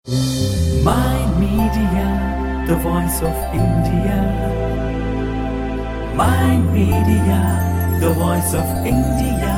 My Media, the voice of India. My Media, the voice of India.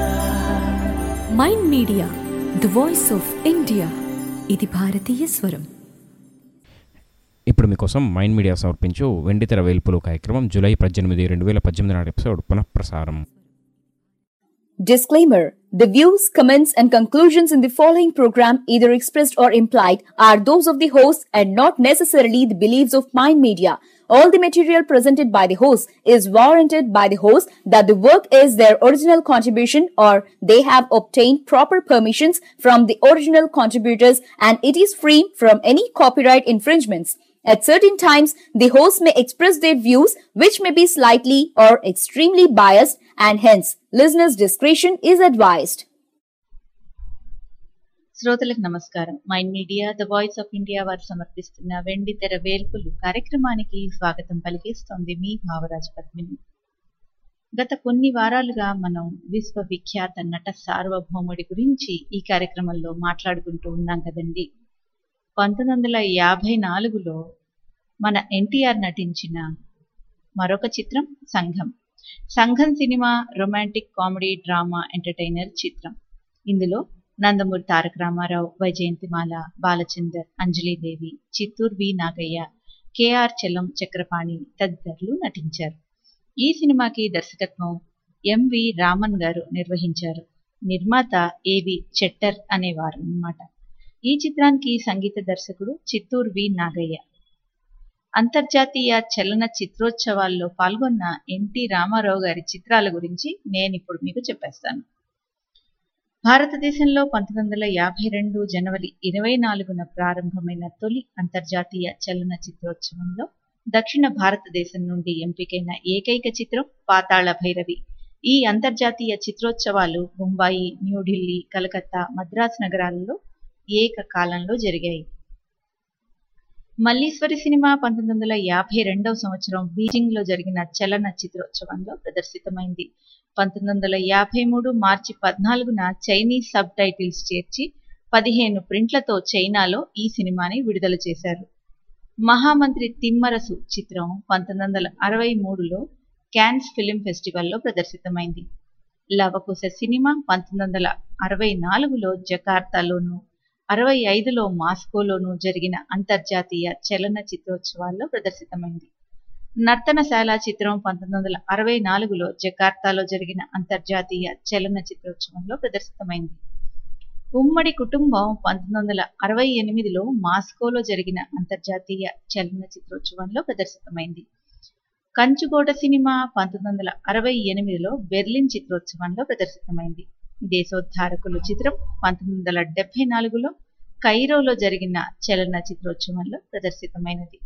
Mind Media the voice of India ఇది భారతీయ స్వరం ఇప్పుడు మీకోసం mind media సమర్పించు వెండితెర వేల్పులు కార్యక్రమం జూలై పద్దెనిమిది రెండు వేల పద్దెనిమిది నాటి ఎపిసోడ్ పునఃప్రసారం Disclaimer The views, comments, and conclusions in the following program, either expressed or implied, are those of the host and not necessarily the beliefs of Mind Media. All the material presented by the host is warranted by the host that the work is their original contribution or they have obtained proper permissions from the original contributors and it is free from any copyright infringements. At certain times, the host may express their views which may be slightly or extremely biased and hence listeners' discretion is advised. శ్రోతలకు నమస్కారం Mind Media the voice of India వారు సమర్పిస్తున్న వెండి తెర వేల్పులు కార్యక్రమానికి స్వాగతం పలికిస్తోంది మీ భావరాజ పద్మిని గత కొన్ని వారాలుగా మనం విశ్వవిఖ్యాత నట సార్వభౌముడి గురించి ఈ కార్యక్రమంలో మాట్లాడుకుంటూ ఉన్నాం కదండి పంతొమ్మిది వందల యాభై నాలుగులో మన ఎన్టీఆర్ నటించిన మరొక చిత్రం సంఘం సంఘం cinema romantic comedy drama entertainer చిత్రం ఇందులో నందమూరి తారక రామారావు వైజయంతిమాల బాలచందర్ అంజలీదేవి చిత్తూరు వి నాగయ్య కేఆర్ చెల్లం చక్రపాణి తదితరులు నటించారు ఈ సినిమాకి దర్శకత్వం ఎంవి రామన్ గారు నిర్వహించారు నిర్మాత ఏవి చెట్టర్ అనేవారు అన్నమాట ఈ చిత్రానికి సంగీత దర్శకుడు చిత్తూరు వి నాగయ్య అంతర్జాతీయ చలన చిత్రోత్సవాల్లో పాల్గొన్న ఎన్టీ రామారావు గారి చిత్రాల గురించి నేను ఇప్పుడు మీకు చెప్పేస్తాను భారతదేశంలో పంతొమ్మిది వందల యాభై రెండు జనవరి ఇరవై నాలుగున ప్రారంభమైన తొలి అంతర్జాతీయ చలన చిత్రోత్సవంలో దక్షిణ భారతదేశం నుండి ఎంపికైన ఏకైక చిత్రం పాతాళ భైరవి ఈ అంతర్జాతీయ చిత్రోత్సవాలు ముంబాయి న్యూఢిల్లీ కలకత్తా మద్రాసు నగరాలలో ఏకకాలంలో జరిగాయి మల్లీశ్వరి సినిమా పంతొమ్మిది వందల యాభై రెండవ సంవత్సరం బీజింగ్ లో జరిగిన చలన చిత్రోత్సవంలో ప్రదర్శితమైంది పంతొమ్మిది వందల యాభై మూడు మార్చి పద్నాలుగున చైనీస్ సబ్ టైటిల్స్ చేర్చి పదిహేను ప్రింట్లతో చైనాలో ఈ సినిమాని విడుదల చేశారు మహామంత్రి తిమ్మరసు చిత్రం పంతొమ్మిది వందల అరవై మూడులో క్యాన్స్ ఫిలిం ఫెస్టివల్లో ప్రదర్శితమైంది లవకుశ సినిమా పంతొమ్మిది వందల అరవై నాలుగులో జకార్తాలోను అరవై ఐదులో మాస్కోలోను జరిగిన అంతర్జాతీయ చలన చిత్రోత్సవాల్లో ప్రదర్శితమైంది నర్తనశాల చిత్రం పంతొమ్మిది వందల అరవై నాలుగులో జకార్తాలో జరిగిన అంతర్జాతీయ చలన చిత్రోత్సవంలో ప్రదర్శితమైంది ఉమ్మడి కుటుంబం పంతొమ్మిది వందల అరవై ఎనిమిదిలో మాస్కోలో జరిగిన అంతర్జాతీయ చలన చిత్రోత్సవంలో ప్రదర్శితమైంది కంచుకోట సినిమా పంతొమ్మిది వందల అరవై ఎనిమిదిలో బెర్లిన్ చిత్రోత్సవంలో ప్రదర్శితమైంది దేశోద్ధారకులు చిత్రం పంతొమ్మిది వందల డెబ్బై నాలుగులో కైరోలో జరిగిన చలన చిత్రోత్సవంలో ప్రదర్శితమైనది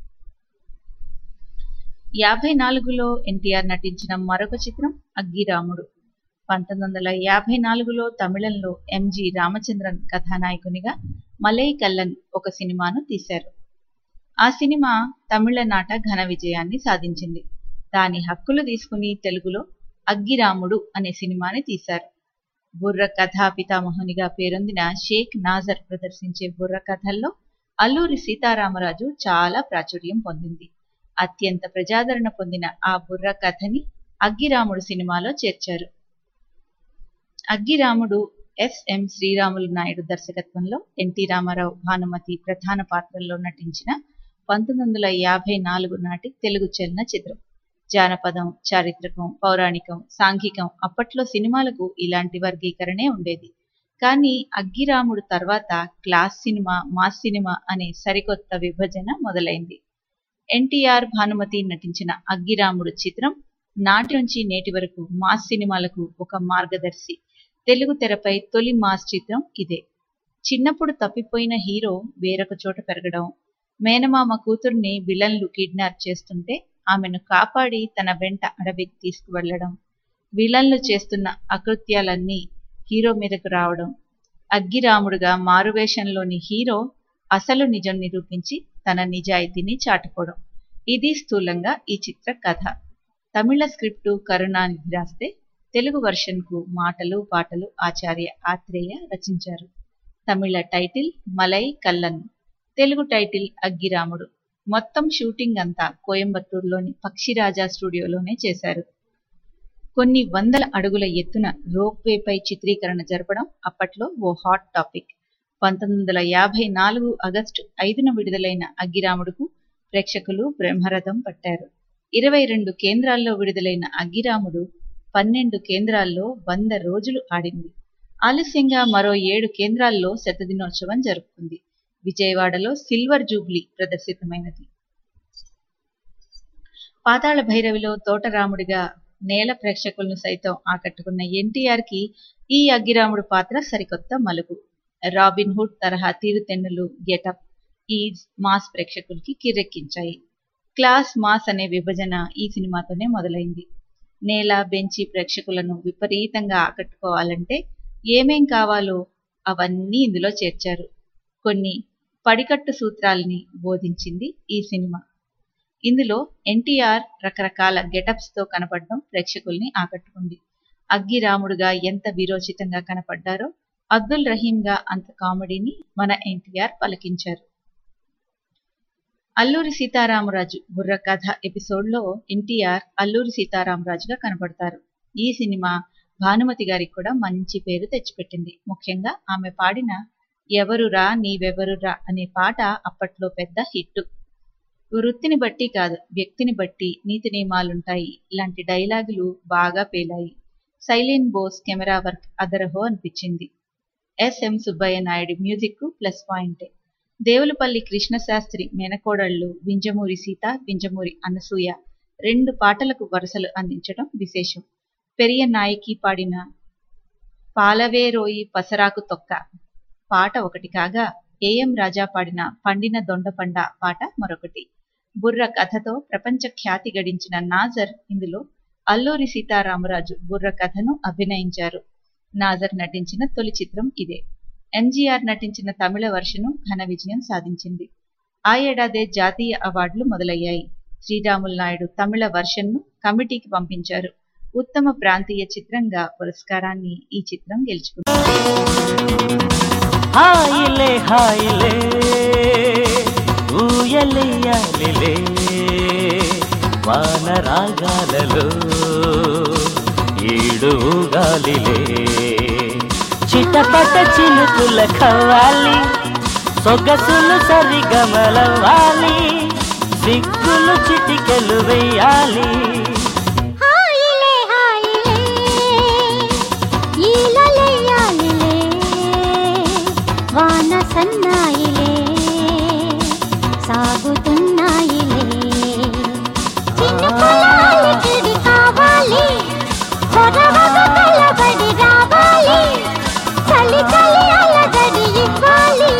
యాభై నాలుగులో ఎన్టీఆర్ నటించిన మరొక చిత్రం అగ్గిరాముడు పంతొమ్మిది వందల యాభై నాలుగులో తమిళంలో ఎంజి రామచంద్రన్ కథానాయకునిగా మలై కల్లన్ ఒక సినిమాను తీశారు ఆ సినిమా తమిళనాట ఘన విజయాన్ని సాధించింది దాని హక్కులు తీసుకుని తెలుగులో అగ్గిరాముడు అనే సినిమాని తీశారు బుర్ర కథా పితామహునిగా పేరొందిన షేక్ నాజర్ ప్రదర్శించే బుర్ర కథల్లో అల్లూరి సీతారామరాజు చాలా ప్రాచుర్యం పొందింది అత్యంత ప్రజాదరణ పొందిన ఆ బుర్ర కథని అగ్గిరాముడు సినిమాలో చేర్చారు అగ్గిరాముడు ఎస్ఎం శ్రీరాములు నాయుడు దర్శకత్వంలో ఎన్టీ రామారావు భానుమతి ప్రధాన పాత్రల్లో నటించిన పంతొమ్మిది వందల యాభై నాలుగు నాటి తెలుగు చలన చిత్రం జానపదం చారిత్రకం పౌరాణికం సాంఘికం అప్పట్లో సినిమాలకు ఇలాంటి వర్గీకరణే ఉండేది కానీ అగ్గిరాముడు తర్వాత క్లాస్ సినిమా మాస్ సినిమా అనే సరికొత్త విభజన మొదలైంది ఎన్టీఆర్ భానుమతి నటించిన అగ్గిరాముడు చిత్రం నాటి నుంచి నేటి వరకు మాస్ సినిమాలకు ఒక మార్గదర్శి తెలుగు తెరపై తొలి మాస్ చిత్రం ఇదే చిన్నప్పుడు తప్పిపోయిన హీరో వేరొక చోట పెరగడం మేనమామ కూతుర్ని విలన్లు కిడ్నాప్ చేస్తుంటే ఆమెను కాపాడి తన వెంట అడవికి తీసుకువెళ్లడం విలన్లు చేస్తున్న అకృత్యాలన్నీ హీరో మీదకు రావడం అగ్గిరాముడుగా మారువేషంలోని హీరో అసలు నిజం నిరూపించి తన నిజాయితీని చాటుకోవడం ఇది స్థూలంగా ఈ చిత్ర కథ తమిళ స్క్రిప్టు కరుణానిధి రాస్తే తెలుగు వర్షన్కు మాటలు పాటలు ఆచార్య ఆత్రేయ రచించారు తమిళ టైటిల్ మలై కల్లన్ తెలుగు టైటిల్ అగ్గిరాముడు మొత్తం షూటింగ్ అంతా కోయంబత్తూరులోని పక్షిరాజా స్టూడియోలోనే చేశారు కొన్ని వందల అడుగుల ఎత్తున రోప్వేపై చిత్రీకరణ జరపడం అప్పట్లో ఓ హాట్ టాపిక్ పంతొమ్మిది వందల యాభై నాలుగు ఆగస్టు ఐదున విడుదలైన అగ్గిరాముడుకు ప్రేక్షకులు బ్రహ్మరథం పట్టారు ఇరవై రెండు కేంద్రాల్లో విడుదలైన అగ్గిరాముడు పన్నెండు కేంద్రాల్లో వంద రోజులు ఆడింది ఆలస్యంగా మరో ఏడు కేంద్రాల్లో శతదినోత్సవం జరుపుకుంది విజయవాడలో సిల్వర్ జూబ్లీ ప్రదర్శితమైనది పాతాళ భైరవిలో తోటరాముడిగా నేల ప్రేక్షకులను సైతం ఆకట్టుకున్న ఎన్టీఆర్ కి ఈ అగ్గిరాముడు పాత్ర సరికొత్త మలుపు రాబిన్ హుడ్ తరహా తీరుతెన్నులు గెటప్ ఈజ్ మాస్ ప్రేక్షకులకి కిర్రెక్కించాయి క్లాస్ మాస్ అనే విభజన ఈ సినిమాతోనే మొదలైంది నేల బెంచి ప్రేక్షకులను విపరీతంగా ఆకట్టుకోవాలంటే ఏమేం కావాలో అవన్నీ ఇందులో చేర్చారు కొన్ని పడికట్టు సూత్రాల్ని బోధించింది ఈ సినిమా ఇందులో ఎన్టీఆర్ రకరకాల గెటప్స్ తో కనపడడం ప్రేక్షకుల్ని ఆకట్టుకుంది అగ్గి రాముడుగా ఎంత వీరోచితంగా కనపడ్డారో అబ్దుల్ రహీంగా అంత కామెడీని మన ఎన్టీఆర్ పలికించారు అల్లూరి సీతారామరాజు బుర్ర కథ ఎపిసోడ్లో ఎన్టీఆర్ అల్లూరి సీతారామరాజుగా కనపడతారు ఈ సినిమా భానుమతి గారికి కూడా మంచి పేరు తెచ్చిపెట్టింది ముఖ్యంగా ఆమె పాడిన ఎవరురా నీవెవరురా అనే పాట అప్పట్లో పెద్ద హిట్ వృత్తిని బట్టి కాదు వ్యక్తిని బట్టి నీతి నియమాలుంటాయి ఇలాంటి డైలాగులు బాగా పేలాయి సైలిన్ బోస్ కెమెరా వర్క్ అదరహో అనిపించింది S M Subbaiah Naidu music plus పాయింటే దేవులపల్లి కృష్ణశాస్త్రి మేనకోడళ్ళు వింజమూరి సీత వింజమూరి అనసూయ రెండు పాటలకు వరుసలు అందించడం విశేషం పెరియ నాయకి పాడిన పాలవేరోయి పసరాకు తొక్క పాట ఒకటి కాగా ఏఎం రాజా పాడిన పండిన దొండపండ పాట మరొకటి బుర్ర కథతో ప్రపంచ ఖ్యాతి గడించిన నాజర్ ఇందులో అల్లూరి సీతారామరాజు బుర్ర కథను అభినయించారు నాజర్ నటించిన తొలి చిత్రం ఇదే ఎంజీఆర్ నటించిన తమిళ వర్షను ఘన విజయం సాధించింది ఆ ఏడాదే జాతీయ అవార్డులు మొదలయ్యాయి శ్రీరాములు నాయుడు తమిళ వర్షన్ను కమిటీకి పంపించారు ఉత్తమ ప్రాంతీయ చిత్రంగా పురస్కారాన్ని ఈ చిత్రం గెలుచుకుంది హాయిలే హాయిలే ఊయలెయ్యాలిలే వాన రాగాలలో ఈడు గాలిలే చిటపట చినుకుల కవ్వాలి సొగసులు సరిగమలవ్వాలి సిగ్గులు చిటికెలు వెయ్యాలి హాయిలే హాయిలే ఈలలెయ్యాలిలే వాన సన్నాయిలే సాగుతున్నాయిలే చిన్న పొలాలకిడి కావాలి కొరవగా కలబడి రావాలి చలి చలి అలగడి ఇవ్వాలి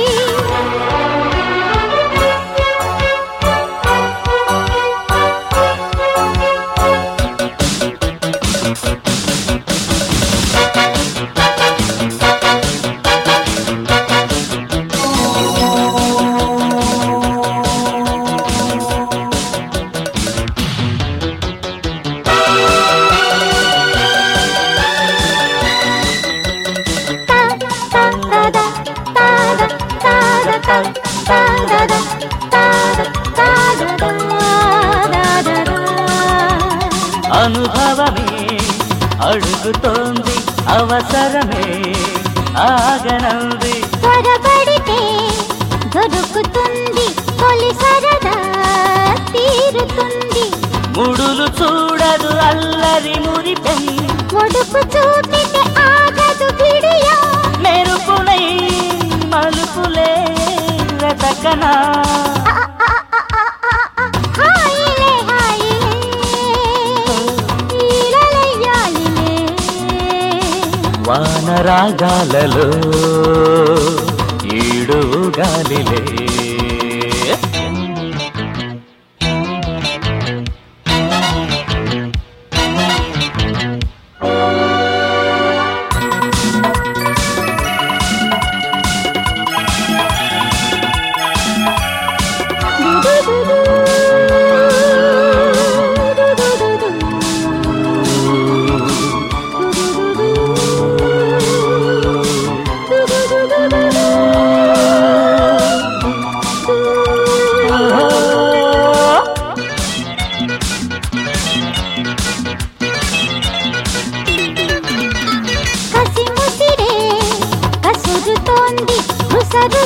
అనుభవమే అడుగుతోంది అవసరమే ఆగనంది త్వరపడితే దొరుకుతుంది తొలి సరదా తీరుతుంది ముడులు చూడదు అల్లరి మురిపెం ఒడుపు చూపితే ఆగదు బిడియా మెరుపునై మలుపులే వెతకనా హాయిలే హాయిలే ఈలలెయ్యాలిలే వాన రాగాలలో ఈడు గాలిలే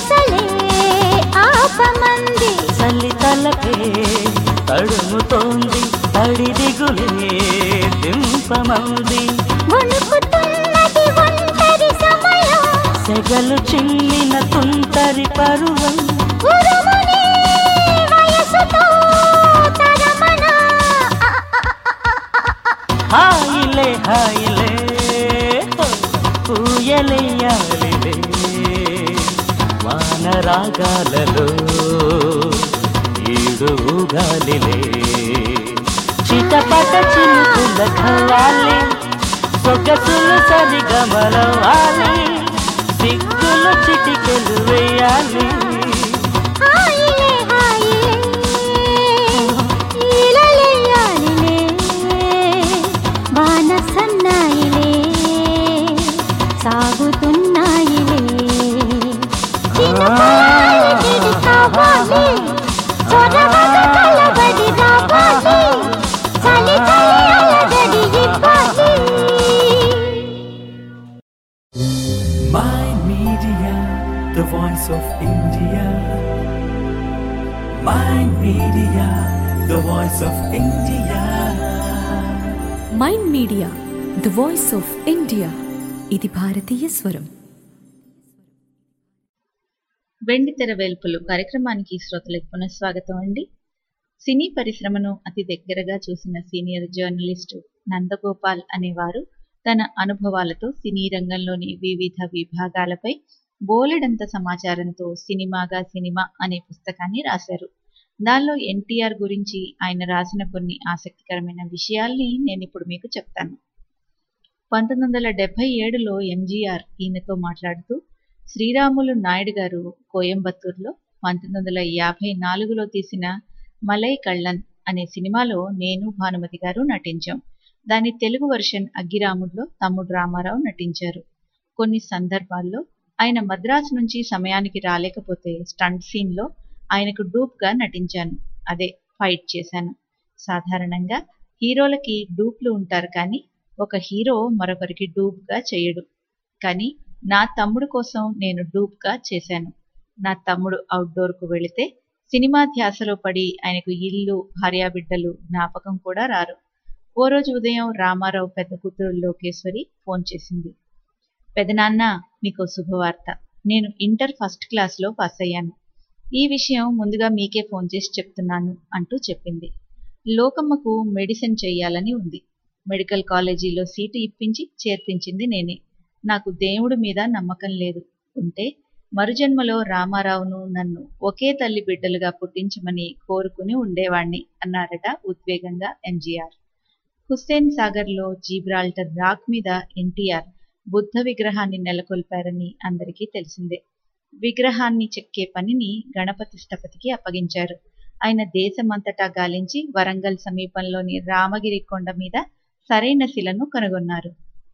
అసలే ఆపమంది చల్లి తలపే తడుముతోంది తడి దిగులే దింపమంది వణుకుతున్నది ఒంటరి సమయం సెగలు చిల్లిన తుంటరి పరువం ఉరుముని వయసుతో తరమణ హాయిలే హాయిలే పూయలేయాలిలే వానరాగాలలో ఈడు గాలిలే చిటపట చినుకుల ఖవాలి సొగసులు సరిగమలవాలి సిగ్గులు చిటికెలు వేయాలి హాయిలే హాయిలే ఈలలేయాలిలే వాన సన్నాయిలే సాగుతున్నాయిలే చిన్నపాలి తిడి కావాలి చొరవక కలబడి రావాలి చలి చలి అలగడి ఇవ్వాలి My Media, the voice of India. My Media, the voice of India. Mind Media the voice of India ఇది భారతీయ స్వరం వెండితెర వేల్పులు కార్యక్రమానికి శ్రోతలకు పునఃస్వాగతం అండి సినీ పరిశ్రమను అతి దగ్గరగా చూసిన సీనియర్ జర్నలిస్టు నందగోపాల్ అనేవారు తన అనుభవాలతో సినీ రంగంలోని వివిధ విభాగాలపై బోలెడంత సమాచారంతో సినిమాగా సినిమా అనే పుస్తకాన్ని రాశారు దానిలో ఎన్టీఆర్ గురించి ఆయన రాసిన కొన్ని ఆసక్తికరమైన విషయాల్ని నేను ఇప్పుడు మీకు చెప్తాను పంతొమ్మిది వందల డెబ్బై ఏడులో ఎంజీఆర్ ఈయనతో మాట్లాడుతూ శ్రీరాములు నాయుడు గారు కోయంబత్తూర్లో పంతొమ్మిది వందల యాభై నాలుగులో తీసిన మలై కళ్ళన్ అనే సినిమాలో నేను భానుమతి గారు నటించాం దాని తెలుగు వర్షన్ అగ్గిరాముడిలో తమ్ముడు రామారావు నటించారు కొన్ని సందర్భాల్లో ఆయన మద్రాసు నుంచి సమయానికి రాలేకపోతే స్టంట్ సీన్లో ఆయనకు డూప్గా నటించాను అదే ఫైట్ చేశాను సాధారణంగా హీరోలకి డూప్లు ఉంటారు కానీ ఒక హీరో మరొకరికి డూప్గా చేయడు కానీ నా తమ్ముడు కోసం నేను డూప్గా చేశాను నా తమ్ముడు అవుట్డోర్కు వెళితే సినిమా ధ్యాసలో పడి ఆయనకు ఇల్లు భార్యాబిడ్డలు జ్ఞాపకం కూడా రారు ఓ రోజు ఉదయం రామారావు పెద్ద కూతురు లోకేశ్వరి ఫోన్ చేసింది పెదనాన్న మీకు శుభవార్త నేను ఇంటర్ ఫస్ట్ క్లాస్లో పాస్ అయ్యాను ఈ విషయం ముందుగా మీకే ఫోన్ చేసి చెప్తున్నాను అంటూ చెప్పింది లోకమ్మకు మెడిసిన్ చెయ్యాలని ఉంది మెడికల్ కాలేజీలో సీటు ఇప్పించి చేర్పించింది నేనే నాకు దేవుడి మీద నమ్మకం లేదు ఉంటే మరుజన్మలో రామారావును నన్ను ఒకే తల్లి బిడ్డలుగా పుట్టించమని కోరుకుని ఉండేవాణ్ణి అన్నారట ఉద్వేగంగా ఎంజీఆర్ హుస్సేన్ సాగర్లో జీబ్రాల్టర్ రాక్ మీద ఎన్టీఆర్ బుద్ధ విగ్రహాన్ని నెలకొల్పారని అందరికీ తెలిసిందే విగ్రహాన్ని చెక్కే పనిని గణపతి స్థపతికి అప్పగించారు ఆయన దేశమంతటా గాలించి వరంగల్ సమీపంలోని రామగిరి కొండ మీద సరైన శిలను కనుగొన్నారు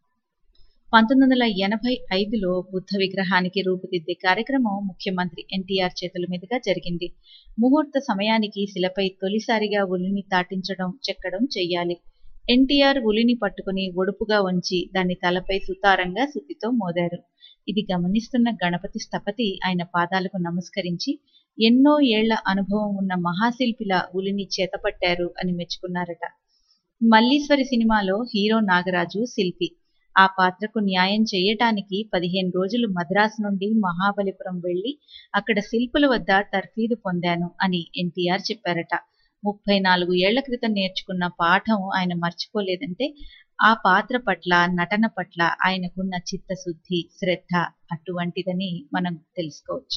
పంతొమ్మిది వందల ఎనభై ఐదులో బుద్ధ విగ్రహానికి రూపుదిద్దే కార్యక్రమం ముఖ్యమంత్రి ఎన్టీఆర్ చేతుల మీదుగా జరిగింది ముహూర్త సమయానికి శిలపై తొలిసారిగా ఉలిని తాటించడం చెక్కడం చెయ్యాలి ఎన్టీఆర్ ఉలిని పట్టుకుని ఒడుపుగా ఉంచి దాన్ని తలపై సుతారంగా సుత్తితో మోదారు ఇది గమనిస్తున్న గణపతి స్థపతి ఆయన పాదాలకు నమస్కరించి ఎన్నో ఏళ్ల అనుభవం ఉన్న మహాశిల్పిలా ఉలిని చేతపట్టారు అని మెచ్చుకున్నారట మల్లీశ్వరి సినిమాలో హీరో నాగరాజు శిల్పి ఆ పాత్రకు న్యాయం చేయటానికి పదిహేను రోజులు మద్రాసు నుండి మహాబలిపురం వెళ్లి అక్కడ శిల్పుల వద్ద తర్ఫీదు పొందాను అని ఎన్టీఆర్ చెప్పారట ముప్పై నాలుగు ఏళ్ల క్రితం నేర్చుకున్న పాఠం ఆయన మర్చిపోలేదంటే ఆ పాత్ర పట్ల నటన పట్ల ఆయనకున్న చిత్తశుద్ధి శ్రద్ధ అటువంటిదని మనం తెలుసుకోవచ్చు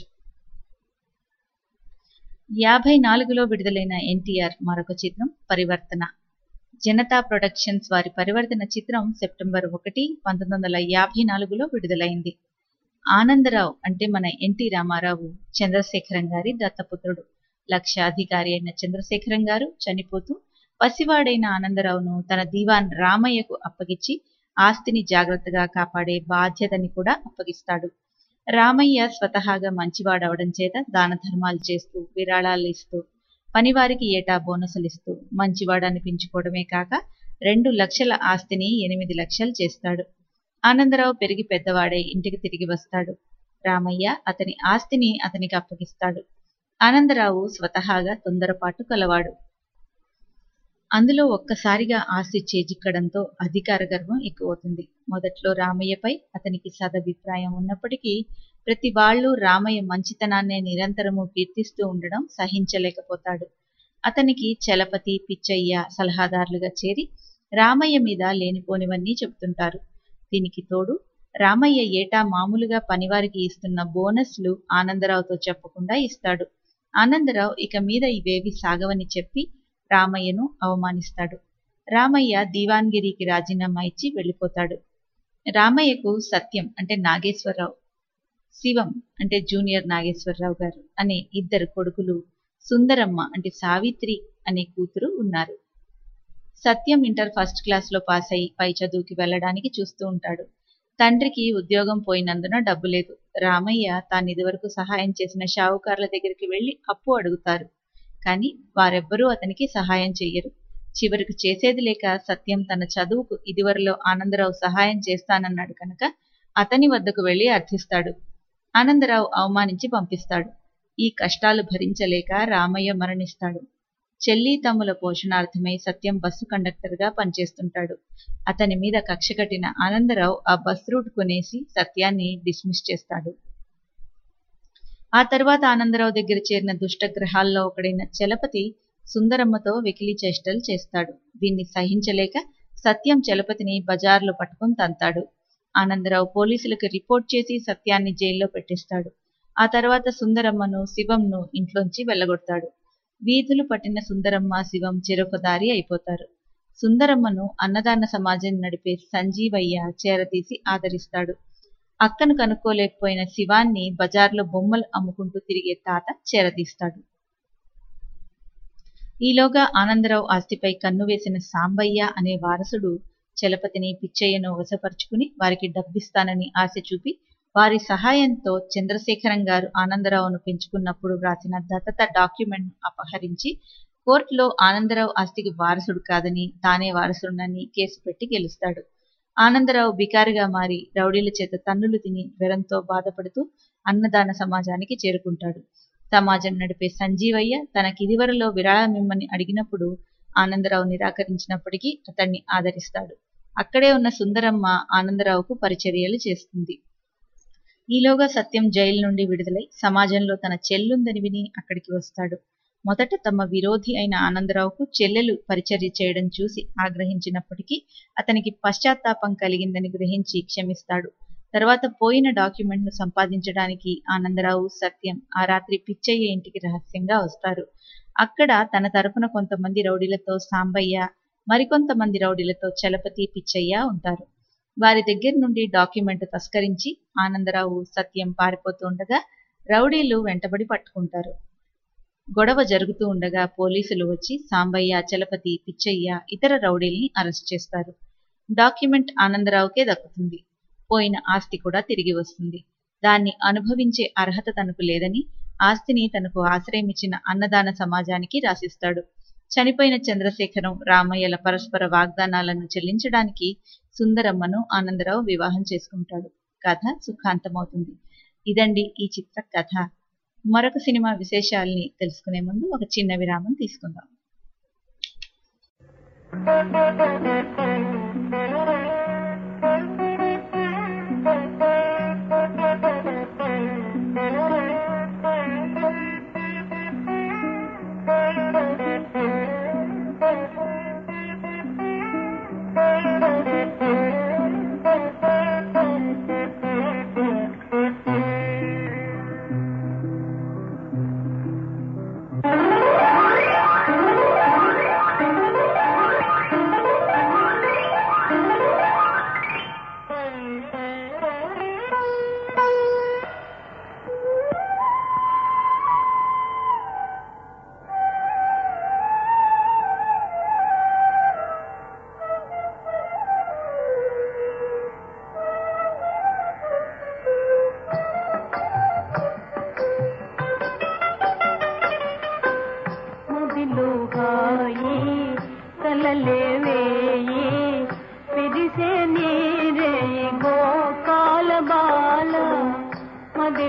యాభై నాలుగులో విడుదలైన ఎన్టీఆర్ మరొక చిత్రం పరివర్తన జనతా ప్రొడక్షన్స్ వారి పరివర్తన చిత్రం సెప్టెంబర్ ఒకటి పంతొమ్మిది వందల యాభై నాలుగులో విడుదలైంది ఆనందరావు అంటే మన ఎన్టీ రామారావు చంద్రశేఖరం గారి దత్తపుత్రుడు లక్షాధికారి అయిన చంద్రశేఖరం గారు చనిపోతూ పసివాడైన ఆనందరావును తన దీవాన్ రామయ్యకు అప్పగించి ఆస్తిని జాగ్రత్తగా కాపాడే బాధ్యతని కూడా అప్పగిస్తాడు రామయ్య స్వతహాగా మంచివాడవడం చేత దాన ధర్మాలు చేస్తూ విరాళాలు ఇస్తూ పనివారికి ఏటా బోనసులు ఇస్తూ మంచివాడు అనిపించుకోవడమే కాక రెండు లక్షల ఆస్తిని ఎనిమిది లక్షలు చేస్తాడు ఆనందరావు పెరిగి పెద్దవాడై ఇంటికి తిరిగి వస్తాడు రామయ్య అతని ఆస్తిని అతనికి అప్పగిస్తాడు ఆనందరావు స్వతహాగా తొందరపాటు కలవాడు అందులో ఒక్కసారిగా ఆస్తి చేజిక్కడంతో అధికార గర్వం ఎక్కువవుతుంది మొదట్లో రామయ్యపై అతనికి సదభిప్రాయం ఉన్నప్పటికీ ప్రతి వాళ్ళు రామయ్య మంచితనాన్నే నిరంతరము కీర్తిస్తూ ఉండడం సహించలేకపోతాడు అతనికి చలపతి పిచ్చయ్య సలహాదారులుగా చేరి రామయ్య మీద లేనిపోనివన్నీ చెబుతుంటారు దీనికి తోడు రామయ్య ఏటా మామూలుగా పనివారికి ఇస్తున్న బోనస్లు ఆనందరావుతో చెప్పకుండా ఇస్తాడు ఆనందరావు ఇక మీద ఇవేవి సాగవని చెప్పి రామయ్యను అవమానిస్తాడు రామయ్య దీవాన్గిరికి రాజీనామా ఇచ్చి వెళ్ళిపోతాడు రామయ్యకు సత్యం అంటే నాగేశ్వరరావు శివం అంటే జూనియర్ నాగేశ్వరరావు గారు అనే ఇద్దరు కొడుకులు సుందరమ్మ అంటే సావిత్రి అనే కూతురు ఉన్నారు సత్యం ఇంటర్ ఫస్ట్ క్లాస్ లో పాస్ అయి పై చదువుకి వెళ్ళడానికి చూస్తూ ఉంటాడు తండ్రికి ఉద్యోగం పోయినందున డబ్బు లేదు రామయ్య తాను ఇదివరకు సహాయం చేసిన షావుకారుల దగ్గరికి వెళ్లి అప్పు అడుగుతారు కానీ వారెవ్వరూ అతనికి సహాయం చెయ్యరు చివరికి చేసేది లేక సత్యం తన చదువుకు ఇదివరలో ఆనందరావు సహాయం చేస్తానన్నాడు కనుక అతని వద్దకు వెళ్లి అర్థిస్తాడు ఆనందరావు అవమానించి పంపిస్తాడు ఈ కష్టాలు భరించలేక రామయ్య మరణిస్తాడు చెల్లి తమ్ముల పోషణార్థమై సత్యం బస్సు కండక్టర్గా పనిచేస్తుంటాడు అతని మీద కక్ష కట్టిన ఆనందరావు ఆ బస్ రూట్ కొనేసి సత్యాన్ని డిస్మిస్ చేస్తాడు ఆ తర్వాత ఆనందరావు దగ్గర చేరిన దుష్టగ్రహాల్లో ఒకడైన చలపతి సుందరమ్మతో వెకిలి చేష్టలు చేస్తాడు దీన్ని సహించలేక సత్యం చలపతిని బజార్లో పట్టుకుని తంతాడు ఆనందరావు పోలీసులకు రిపోర్ట్ చేసి సత్యాన్ని జైల్లో పెట్టిస్తాడు ఆ తర్వాత సుందరమ్మను శివంను ఇంట్లోంచి వెళ్ళగొడతాడు వీధులు పట్టిన సుందరమ్మ శివం చెరొక దారి అయిపోతారు సుందరమ్మను అన్నదాన సమాజం నడిపే సంజీవయ్య చేరతీసి ఆదరిస్తాడు అక్కను కనుక్కోలేకపోయిన శివాన్ని బజార్లో బొమ్మలు అమ్ముకుంటూ తిరిగే తాత చేరతీస్తాడు ఈలోగా ఆనందరావు ఆస్తిపై కన్ను వేసిన సాంబయ్య అనే వారసుడు చలపతిని పిచ్చయ్యను వశపరుచుకుని వారికి డబ్బిస్తానని ఆశ చూపి వారి సహాయంతో చంద్రశేఖరం గారు ఆనందరావును పెంచుకున్నప్పుడు వ్రాసిన దత్తత డాక్యుమెంట్ అపహరించి కోర్టులో ఆనందరావు ఆస్తికి వారసుడు కాదని తానే వారసుడని కేసు పెట్టి గెలుస్తాడు ఆనందరావు బికారిగా మారి రౌడీల చేత తన్నులు తిని జ్వరంతో బాధపడుతూ అన్నదాన సమాజానికి చేరుకుంటాడు సమాజం నడిపే సంజీవయ్య తనకిదివరలో విరాళమిమ్మని అడిగినప్పుడు ఆనందరావు నిరాకరించినప్పటికీ అతన్ని ఆదరిస్తాడు అక్కడే ఉన్న సుందరమ్మ ఆనందరావుకు పరిచర్యలు చేస్తుంది ఈలోగా సత్యం జైలు నుండి విడుదలై సమాజంలో తన చెల్లుందని విని అక్కడికి వస్తాడు మొదట తమ విరోధి అయిన ఆనందరావుకు చెల్లెలు పరిచర్య చేయడం చూసి ఆగ్రహించినప్పటికీ అతనికి పశ్చాత్తాపం కలిగిందని గ్రహించి క్షమిస్తాడు తర్వాత పోయిన డాక్యుమెంట్ ను సంపాదించడానికి ఆనందరావు సత్యం ఆ రాత్రి పిచ్చయ్య ఇంటికి రహస్యంగా వస్తారు అక్కడ తన తరపున కొంతమంది రౌడీలతో సాంబయ్య మరికొంతమంది రౌడీలతో చలపతి పిచ్చయ్య ఉంటారు వారి దగ్గర నుండి డాక్యుమెంట్ తస్కరించి ఆనందరావు సత్యం పారిపోతూ ఉండగా రౌడీలు వెంటబడి పట్టుకుంటారు గొడవ జరుగుతూ ఉండగా పోలీసులు వచ్చి సాంబయ్య చలపతి పిచ్చయ్య ఇతర రౌడీల్ని అరెస్ట్ చేస్తారు డాక్యుమెంట్ ఆనందరావుకే దక్కుతుంది పోయిన ఆస్తి కూడా తిరిగి వస్తుంది దాన్ని అనుభవించే అర్హత తనకు లేదని ఆస్తిని తనకు ఆశ్రయమిచ్చిన అన్నదాన సమాజానికి రాసిస్తాడు చనిపోయిన చంద్రశేఖరం రామయ్యల పరస్పర వాగ్దానాలను చెల్లించడానికి సుందరమ్మను ఆనందరావు వివాహం చేసుకుంటాడు కథ సుఖాంతమవుతుంది ఇదండి ఈ చిత్ర కథ మరొక సినిమా విశేషాల్ని తెలుసుకునే ముందు ఒక చిన్న విరామం తీసుకుందాం ముదిలో హాయి కలలే వేయి విరిసే నీరే గోకాల బాల మది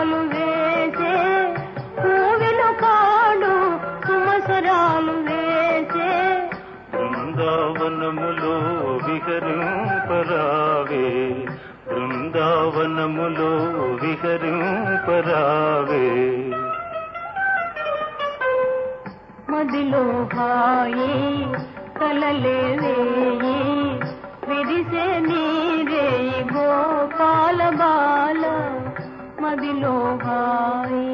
సంవత్సరాలు వేసే పూవిలు కాడు సంవత్సరాలు వేసే బృందావనములో విహరింపరావే బృందావనములో విహరింపరావే మదిలో హాయి కలలే వేయి విరిసే నీరే గోపాల బాల మదిలో హాయి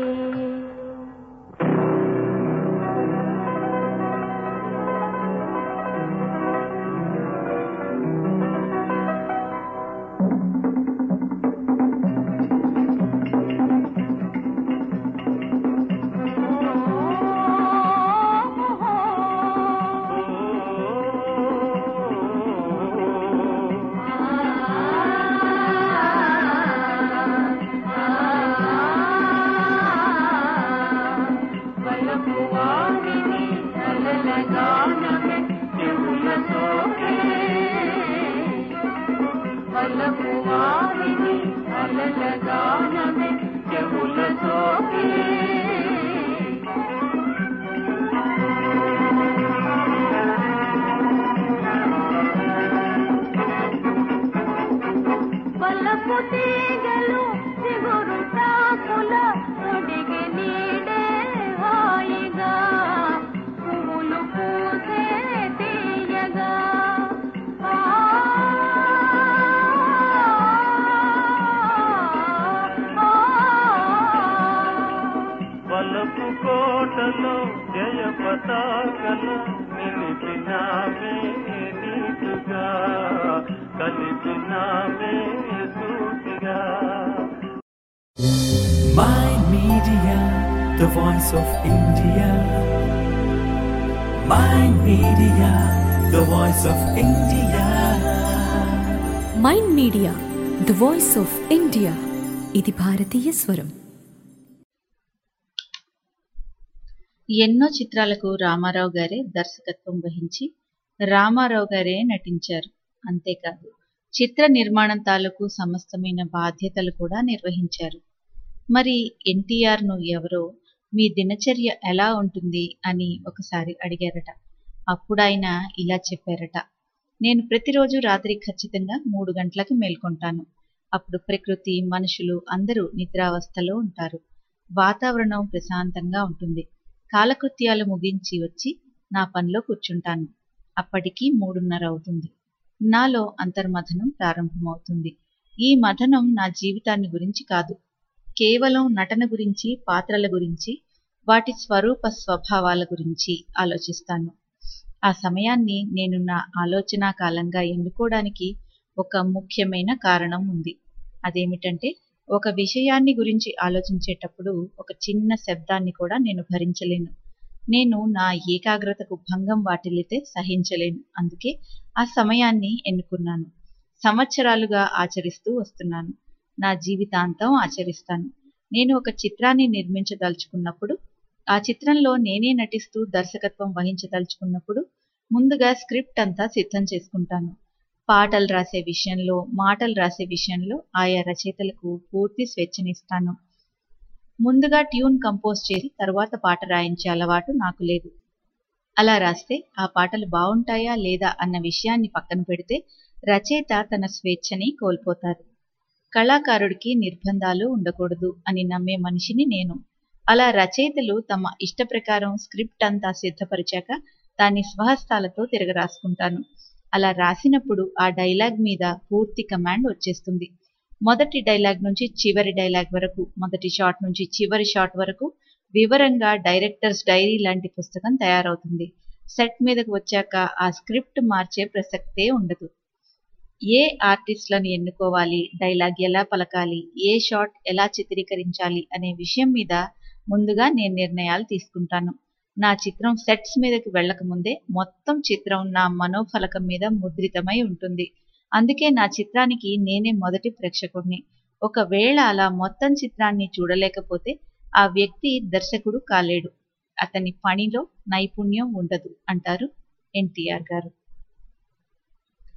వల్లపు తీగలు చిగురు తాకుల ఒడిగి నీడే హాయిగా పువ్వులు పూసే తీయగా ఆ, ఆ, వలపు కోటలో జయ పతాకల నిలిపినామే నీటుగా కలిపినామే సూటిగా My Media, the voice of India. My Media, the voice of India. Mind Media the voice of India ఇది భారతీయ స్వరం ఎన్నో చిత్రాలకు రామారావు గారే దర్శకత్వం వహించి రామారావు గారే నటించారు అంతేకాదు చిత్ర నిర్మాణం తాలూకు సమస్తమైన బాధ్యతలు కూడా నిర్వహించారు మరి ఎన్టీఆర్ను ఎవరో మీ దినచర్య ఎలా ఉంటుంది అని ఒకసారి అడిగారట అప్పుడు ఆయన ఇలా చెప్పారట నేను ప్రతిరోజు రాత్రి ఖచ్చితంగా మూడు గంటలకు మేల్కొంటాను అప్పుడు ప్రకృతి మనుషులు అందరూ నిద్రావస్థలో ఉంటారు వాతావరణం ప్రశాంతంగా ఉంటుంది కాలకృత్యాలు ముగించి వచ్చి నా పనిలో కూర్చుంటాను అప్పటికి మూడున్నర అవుతుంది నాలో అంతర్మథనం ప్రారంభమవుతుంది ఈ మథనం నా జీవితాన్ని గురించి కాదు కేవలం నటన గురించి పాత్రల గురించి వాటి స్వరూప స్వభావాల గురించి ఆలోచిస్తాను ఆ సమయాన్ని నేను నా ఆలోచనా కాలంగా ఎన్నుకోవడానికి ఒక ముఖ్యమైన కారణం ఉంది అదేమిటంటే ఒక విషయాన్ని గురించి ఆలోచించేటప్పుడు ఒక చిన్న శబ్దాన్ని కూడా నేను భరించలేను నేను నా ఏకాగ్రతకు భంగం వాటిల్లితే సహించలేను అందుకే ఆ సమయాన్ని ఎన్నుకున్నాను సంవత్సరాలుగా ఆచరిస్తూ వస్తున్నాను నా జీవితాంతం ఆచరిస్తాను నేను ఒక చిత్రాన్ని నిర్మించదలుచుకున్నప్పుడు ఆ చిత్రంలో నేనే నటిస్తూ దర్శకత్వం వహించదలుచుకున్నప్పుడు ముందుగా స్క్రిప్ట్ అంతా సిద్ధం చేసుకుంటాను పాటలు రాసే విషయంలో మాటలు రాసే విషయంలో ఆయా రచయితలకు పూర్తి స్వేచ్ఛనిస్తాను ముందుగా ట్యూన్ కంపోజ్ చేసి తర్వాత పాట రాయించే అలవాటు నాకు లేదు అలా రాస్తే ఆ పాటలు బాగుంటాయా లేదా అన్న విషయాన్ని పక్కన పెడితే రచయిత తన స్వేచ్ఛని కోల్పోతారు కళాకారుడికి నిర్బంధాలు ఉండకూడదు అని నమ్మే మనిషిని నేను అలా రచయితలు తమ ఇష్ట ప్రకారం స్క్రిప్ట్ అంతా సిద్ధపరిచాక దాన్ని స్వహస్తాలతో తిరగరాసుకుంటాను అలా రాసినప్పుడు ఆ డైలాగ్ మీద పూర్తి కమాండ్ వచ్చేస్తుంది మొదటి డైలాగ్ నుంచి చివరి డైలాగ్ వరకు మొదటి షాట్ నుంచి చివరి షాట్ వరకు వివరంగా డైరెక్టర్స్ డైరీ లాంటి పుస్తకం తయారవుతుంది సెట్ మీదకు వచ్చాక ఆ స్క్రిప్ట్ మార్చే ప్రసక్తే ఉండదు ఏ ఆర్టిస్టులను ఎన్నుకోవాలి డైలాగ్ ఎలా పలకాలి ఏ షాట్ ఎలా చిత్రీకరించాలి అనే విషయం మీద ముందుగా నేను నిర్ణయాలు తీసుకుంటాను నా చిత్రం సెట్స్ మీదకి వెళ్ళకముందే మొత్తం చిత్రం నా మనోఫలకం మీద ముద్రితమై ఉంటుంది అందుకే నా చిత్రానికి నేనే మొదటి ప్రేక్షకుడిని ఒకవేళ అలా మొత్తం చిత్రాన్ని చూడలేకపోతే ఆ వ్యక్తి దర్శకుడు కాలేడు అతని పనిలో నైపుణ్యం ఉండదు అంటారు ఎన్టీఆర్ గారు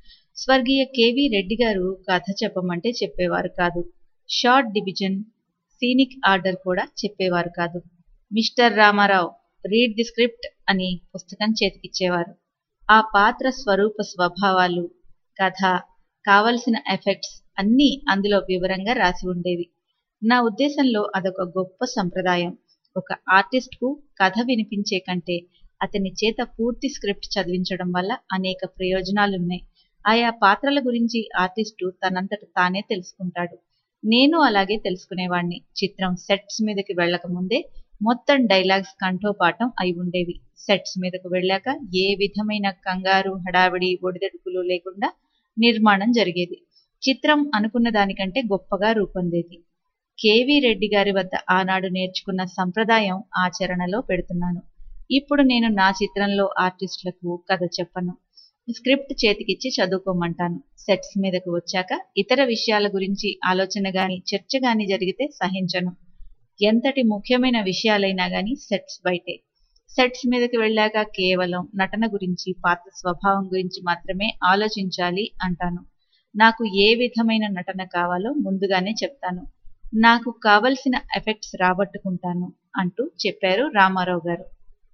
స్వర్గీయ కేవి రెడ్డి గారు కథ చెప్పమంటే చెప్పేవారు కాదు షార్ట్ డివిజన్ సీనిక్ ఆర్డర్ కూడా చెప్పేవారు కాదు mister Ramarao read the script అని పుస్తకం చేతికిచ్చేవారు ఆ పాత్ర స్వరూప స్వభావాలు కథ కావలసిన ఎఫెక్ట్స్ అన్నీ అందులో వివరంగా రాసి ఉండేవి నా ఉద్దేశంలో అదొక గొప్ప సంప్రదాయం ఒక ఆర్టిస్ట్కు కథ వినిపించే కంటే అతని చేత పూర్తి స్క్రిప్ట్ చదివించడం వల్ల అనేక ప్రయోజనాలున్నాయి ఆయా పాత్రల గురించి ఆర్టిస్టు తనంతట తానే తెలుసుకుంటాడు నేను అలాగే తెలుసుకునేవాణ్ణి చిత్రం సెట్స్ మీదకి వెళ్ళక ముందే మొత్తం డైలాగ్స్ కంఠోపాఠం అయి ఉండేవి సెట్స్ మీదకు వెళ్ళాక ఏ విధమైన కంగారు హడావిడి ఒడిదడుకులు లేకుండా నిర్మాణం జరిగేది చిత్రం అనుకున్న దానికంటే గొప్పగా రూపొందేది కేవీ రెడ్డి గారి వద్ద ఆనాడు నేర్చుకున్న సంప్రదాయం ఆచరణలో పెడుతున్నాను ఇప్పుడు నేను నా చిత్రంలో ఆర్టిస్టులకు కథ చెప్పను స్క్రిప్ట్ చేతికిచ్చి చదువుకోమంటాను సెట్స్ మీదకు వచ్చాక ఇతర విషయాల గురించి ఆలోచన గాని చర్చ గాని జరిగితే సహించను ఎంతటి ముఖ్యమైన విషయాలైనా గాని సెట్స్ బయటే సెట్స్ మీదకి వెళ్ళాక కేవలం నటన గురించి పాత్ర స్వభావం గురించి మాత్రమే ఆలోచించాలి అంటాను నాకు ఏ విధమైన నటన కావాలో ముందుగానే చెప్తాను నాకు కావలసిన ఎఫెక్ట్స్ రాబట్టుకుంటాను అంటూ చెప్పారు రామారావు గారు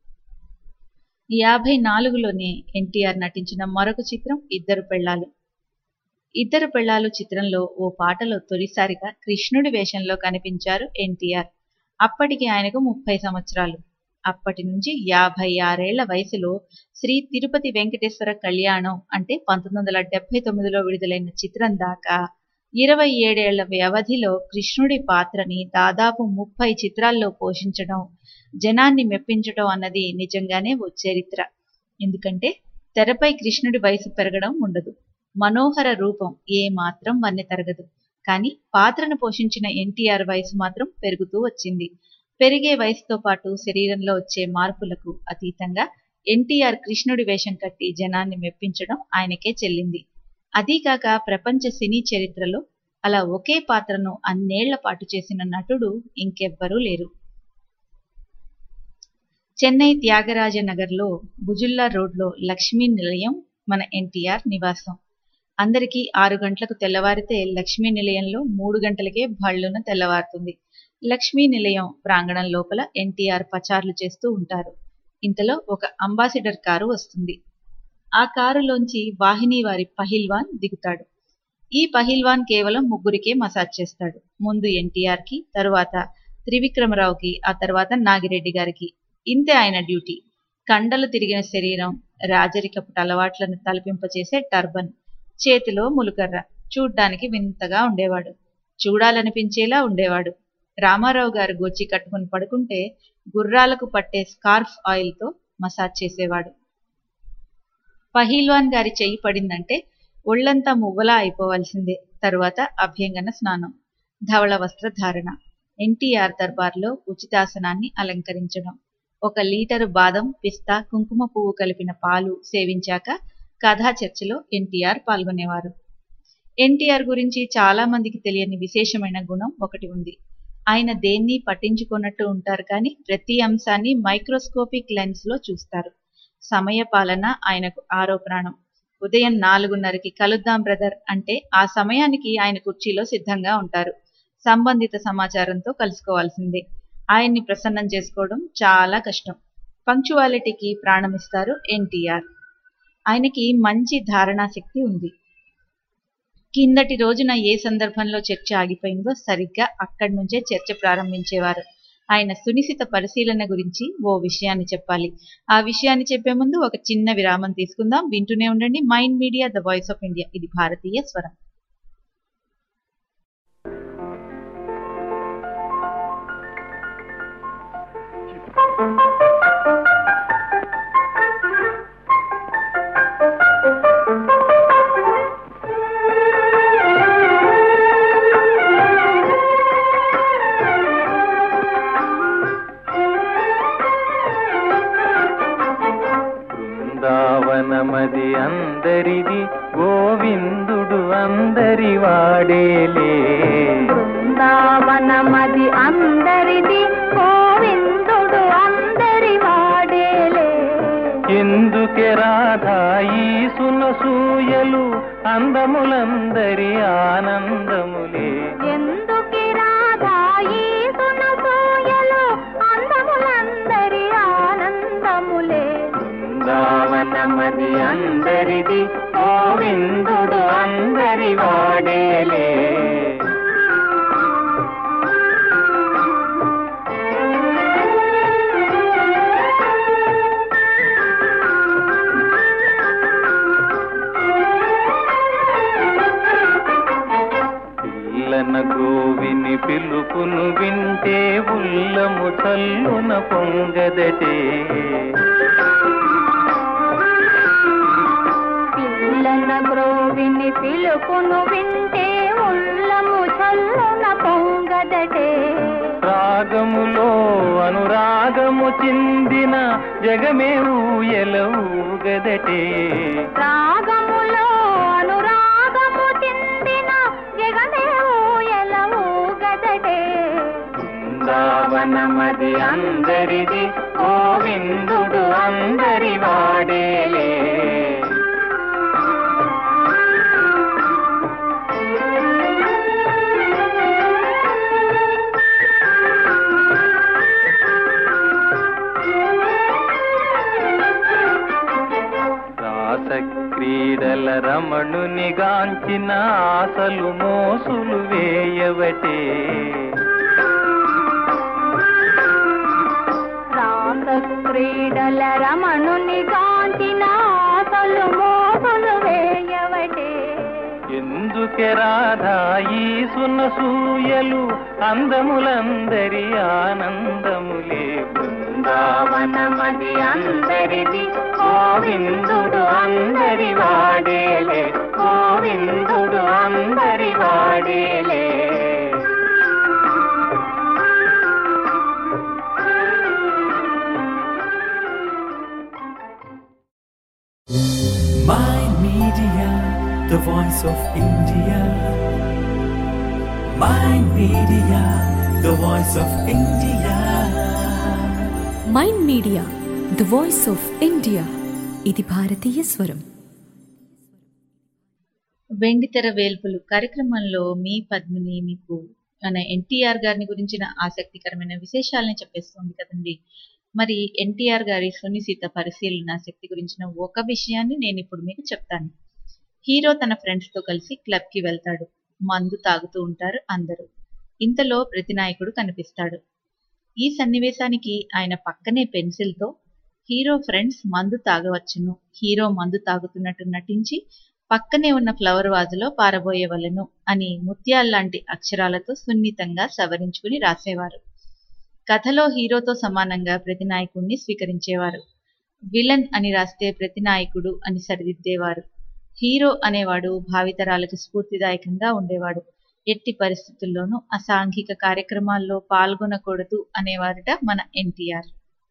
యాభై నాలుగులోనే ఎన్టీఆర్ నటించిన మరొక చిత్రం ఇద్దరు పెళ్ళాలు ఇద్దరు పెళ్ళాలు చిత్రంలో ఓ పాటలో తొలిసారిగా కృష్ణుడి వేషంలో కనిపించారు ఎన్టీఆర్ అప్పటికి ఆయనకు ముప్పై సంవత్సరాలు అప్పటి నుంచి యాభై ఆరేళ్ల వయసులో శ్రీ తిరుపతి వెంకటేశ్వర కళ్యాణం అంటే పంతొమ్మిది వందల డెబ్బై తొమ్మిదిలో విడుదలైన చిత్రం దాకా ఇరవై ఏడేళ్ల వ్యవధిలో కృష్ణుడి పాత్రని దాదాపు ముప్పై చిత్రాల్లో పోషించడం జనాన్ని మెప్పించడం అన్నది నిజంగానే ఓ చరిత్ర ఎందుకంటే తెరపై కృష్ణుడి వయసు పెరగడం ఉండదు మనోహర రూపం ఏ మాత్రం వన్నె తరగదు కానీ పాత్రను పోషించిన ఎన్టీఆర్ వయసు మాత్రం పెరుగుతూ వచ్చింది పెరిగే వయసుతో పాటు శరీరంలో వచ్చే మార్పులకు అతీతంగా ఎన్టీఆర్ కృష్ణుడి వేషం కట్టి జనాన్ని మెప్పించడం ఆయనకే చెల్లింది అదీకాక ప్రపంచ సినీ చరిత్రలో అలా ఒకే పాత్రను అన్నేళ్ల పాటు చేసిన నటుడు ఇంకెవ్వరూ లేరు చెన్నై త్యాగరాజ నగర్లో బుజుల్లా రోడ్లో లక్ష్మీ నిలయం మన ఎన్టీఆర్ నివాసం అందరికీ ఆరు గంటలకు తెల్లవారితే లక్ష్మీ నిలయంలో మూడు గంటలకే భళ్ళున తెల్లవారుతుంది లక్ష్మీ నిలయం ప్రాంగణం లోపల ఎన్టీఆర్ పచార్లు చేస్తూ ఉంటారు ఇంతలో ఒక అంబాసిడర్ కారు వస్తుంది ఆ కారులోంచి వాహిని వారి పహిల్వాన్ దిగుతాడు ఈ పహిల్వాన్ కేవలం ముగ్గురికే మసాజ్ చేస్తాడు ముందు ఎన్టీఆర్ కి తరువాత త్రివిక్రమరావుకి ఆ తర్వాత నాగిరెడ్డి గారికి ఇంతే ఆయన డ్యూటీ కండలు తిరిగిన శరీరం రాజరికపు అలవాట్లను తలపింపచేసే టర్బన్ చేతిలో ములుకర్ర చూడ్డానికి వింతగా ఉండేవాడు చూడాలనిపించేలా ఉండేవాడు రామారావు గారు గోచి కట్టుకుని పడుకుంటే గుర్రాలకు పట్టే స్కార్ఫ్ ఆయిల్తో మసాజ్ చేసేవాడు పహీల్వాన్ గారి చెయ్యి పడిందంటే ఒళ్ళంతా మువ్వలా అయిపోవాల్సిందే తరువాత అభ్యంగన స్నానం ధవళ వస్త్రధారణ ఎన్టీఆర్ దర్బార్లో ఉచితాసనాన్ని అలంకరించడం ఒక లీటరు బాదం పిస్తా కుంకుమ పువ్వు కలిపిన పాలు సేవించాక కథా చర్చలో ఎన్టీఆర్ పాల్గొనేవారు ఎన్టీఆర్ గురించి చాలా మందికి తెలియని విశేషమైన గుణం ఒకటి ఉంది ఆయన దేన్ని పట్టించుకున్నట్టు ఉంటారు కానీ ప్రతి అంశాన్ని మైక్రోస్కోపిక్ లెన్స్ లో చూస్తారు సమయ పాలన ఆయనకు ఆరో ప్రాణం ఉదయం నాలుగున్నరకి కలుద్దాం బ్రదర్ అంటే ఆ సమయానికి ఆయన కుర్చీలో సిద్ధంగా ఉంటారు సంబంధిత సమాచారంతో కలుసుకోవాల్సిందే ఆయన్ని ప్రసన్నం చేసుకోవడం చాలా కష్టం పంక్చువాలిటీకి ప్రాణమిస్తారు ఎన్టీఆర్ ఆయనకి మంచి ధారణా శక్తి ఉంది కిందటి రోజున ఏ సందర్భంలో చర్చ ఆగిపోయిందో సరిగ్గా అక్కడి నుంచే చర్చ ప్రారంభించేవారు ఆయన సునిశిత పరిశీలన గురించి ఓ విషయాన్ని చెప్పాలి ఆ విషయాన్ని చెప్పే ముందు ఒక చిన్న విరామం తీసుకుందాం వింటూనే ఉండండి Mind Media the voice of India ఇది భారతీయ స్వరం బృందావనమది అందరిది గోవిందుడు అందరి వాడేలే బృందావనమది అందరిది గోవిందుడు అందరి వాడేలే ఎందుకే రాధా ఈ సునసూయలు అందములందరి ఆనందములే ఎందుకి రాధా ఈ అందరిది గోవిందుడు అందరి వాడేలే పిల్లన గోవిని పిలుపును వింటే ఉల్లము చల్లున పొంగదటే పిల్లన గ్రోవిని పిలుపును వింటే ఉల్లము చల్లున పొంగదటే రాగములో అనురాగము చిందిన జగమే ఊయలవుగదటే రాగములో అనురాగము చెందిన జగమే ఊయలవు గదటే బృందావనమది అందరిది గోవిందుడు అందరి వాడేలే రాస క్రీడల రమణుని గాంచిన ఆశలు మోసులు వేయవటే రాస క్రీడల రమణుని కాంచిన ఆశలు మోసులు వేయవటే ఎందుకే రాధా ఈ సునసూయలు అందములందరి ఆనందములే బృందావనమది అందరిది గోవిందుడు అందరి వాడేలే గోవిందుడు అందరి వాడేలే My Media, the voice of India. My Media, the voice of India. Mind Media the voice of India ఇది భారతీయ స్వరం వెండితెర వేల్పులు కార్యక్రమంలో మీ పద్మిని మీకు మన ఎన్టీఆర్ గారిని గురించిన ఆసక్తికరమైన విశేషాలని చెప్పేస్తుంది కదండి మరి ఎన్టీఆర్ గారి సునిశిత పరిశీలన శక్తి గురించిన ఒక విషయాన్ని నేను ఇప్పుడు మీకు చెప్తాను హీరో తన ఫ్రెండ్స్ తో కలిసి క్లబ్ కి వెళ్తాడు మందు తాగుతూ ఉంటారు అందరూ ఇంతలో ప్రతినాయకుడు కనిపిస్తాడు ఈ సన్నివేశానికి ఆయన పక్కనే పెన్సిల్తో హీరో ఫ్రెండ్స్ మందు తాగవచ్చును హీరో మందు తాగుతున్నట్టు నటించి పక్కనే ఉన్న ఫ్లవర్ వాజులో పారబోయేవలను అని ముత్యాల్లాంటి అక్షరాలతో సున్నితంగా సవరించుకుని రాసేవారు కథలో హీరోతో సమానంగా ప్రతినాయకుడిని స్వీకరించేవారు విలన్ అని రాస్తే ప్రతినాయకుడు అని సరిదిద్దేవారు హీరో అనేవాడు భావితరాలకు స్ఫూర్తిదాయకంగా ఉండేవాడు ఎట్టి పరిస్థితుల్లోనూ అసాంఘిక కార్యక్రమాల్లో పాల్గొనకూడదు అనేవారట మన ఎన్టీఆర్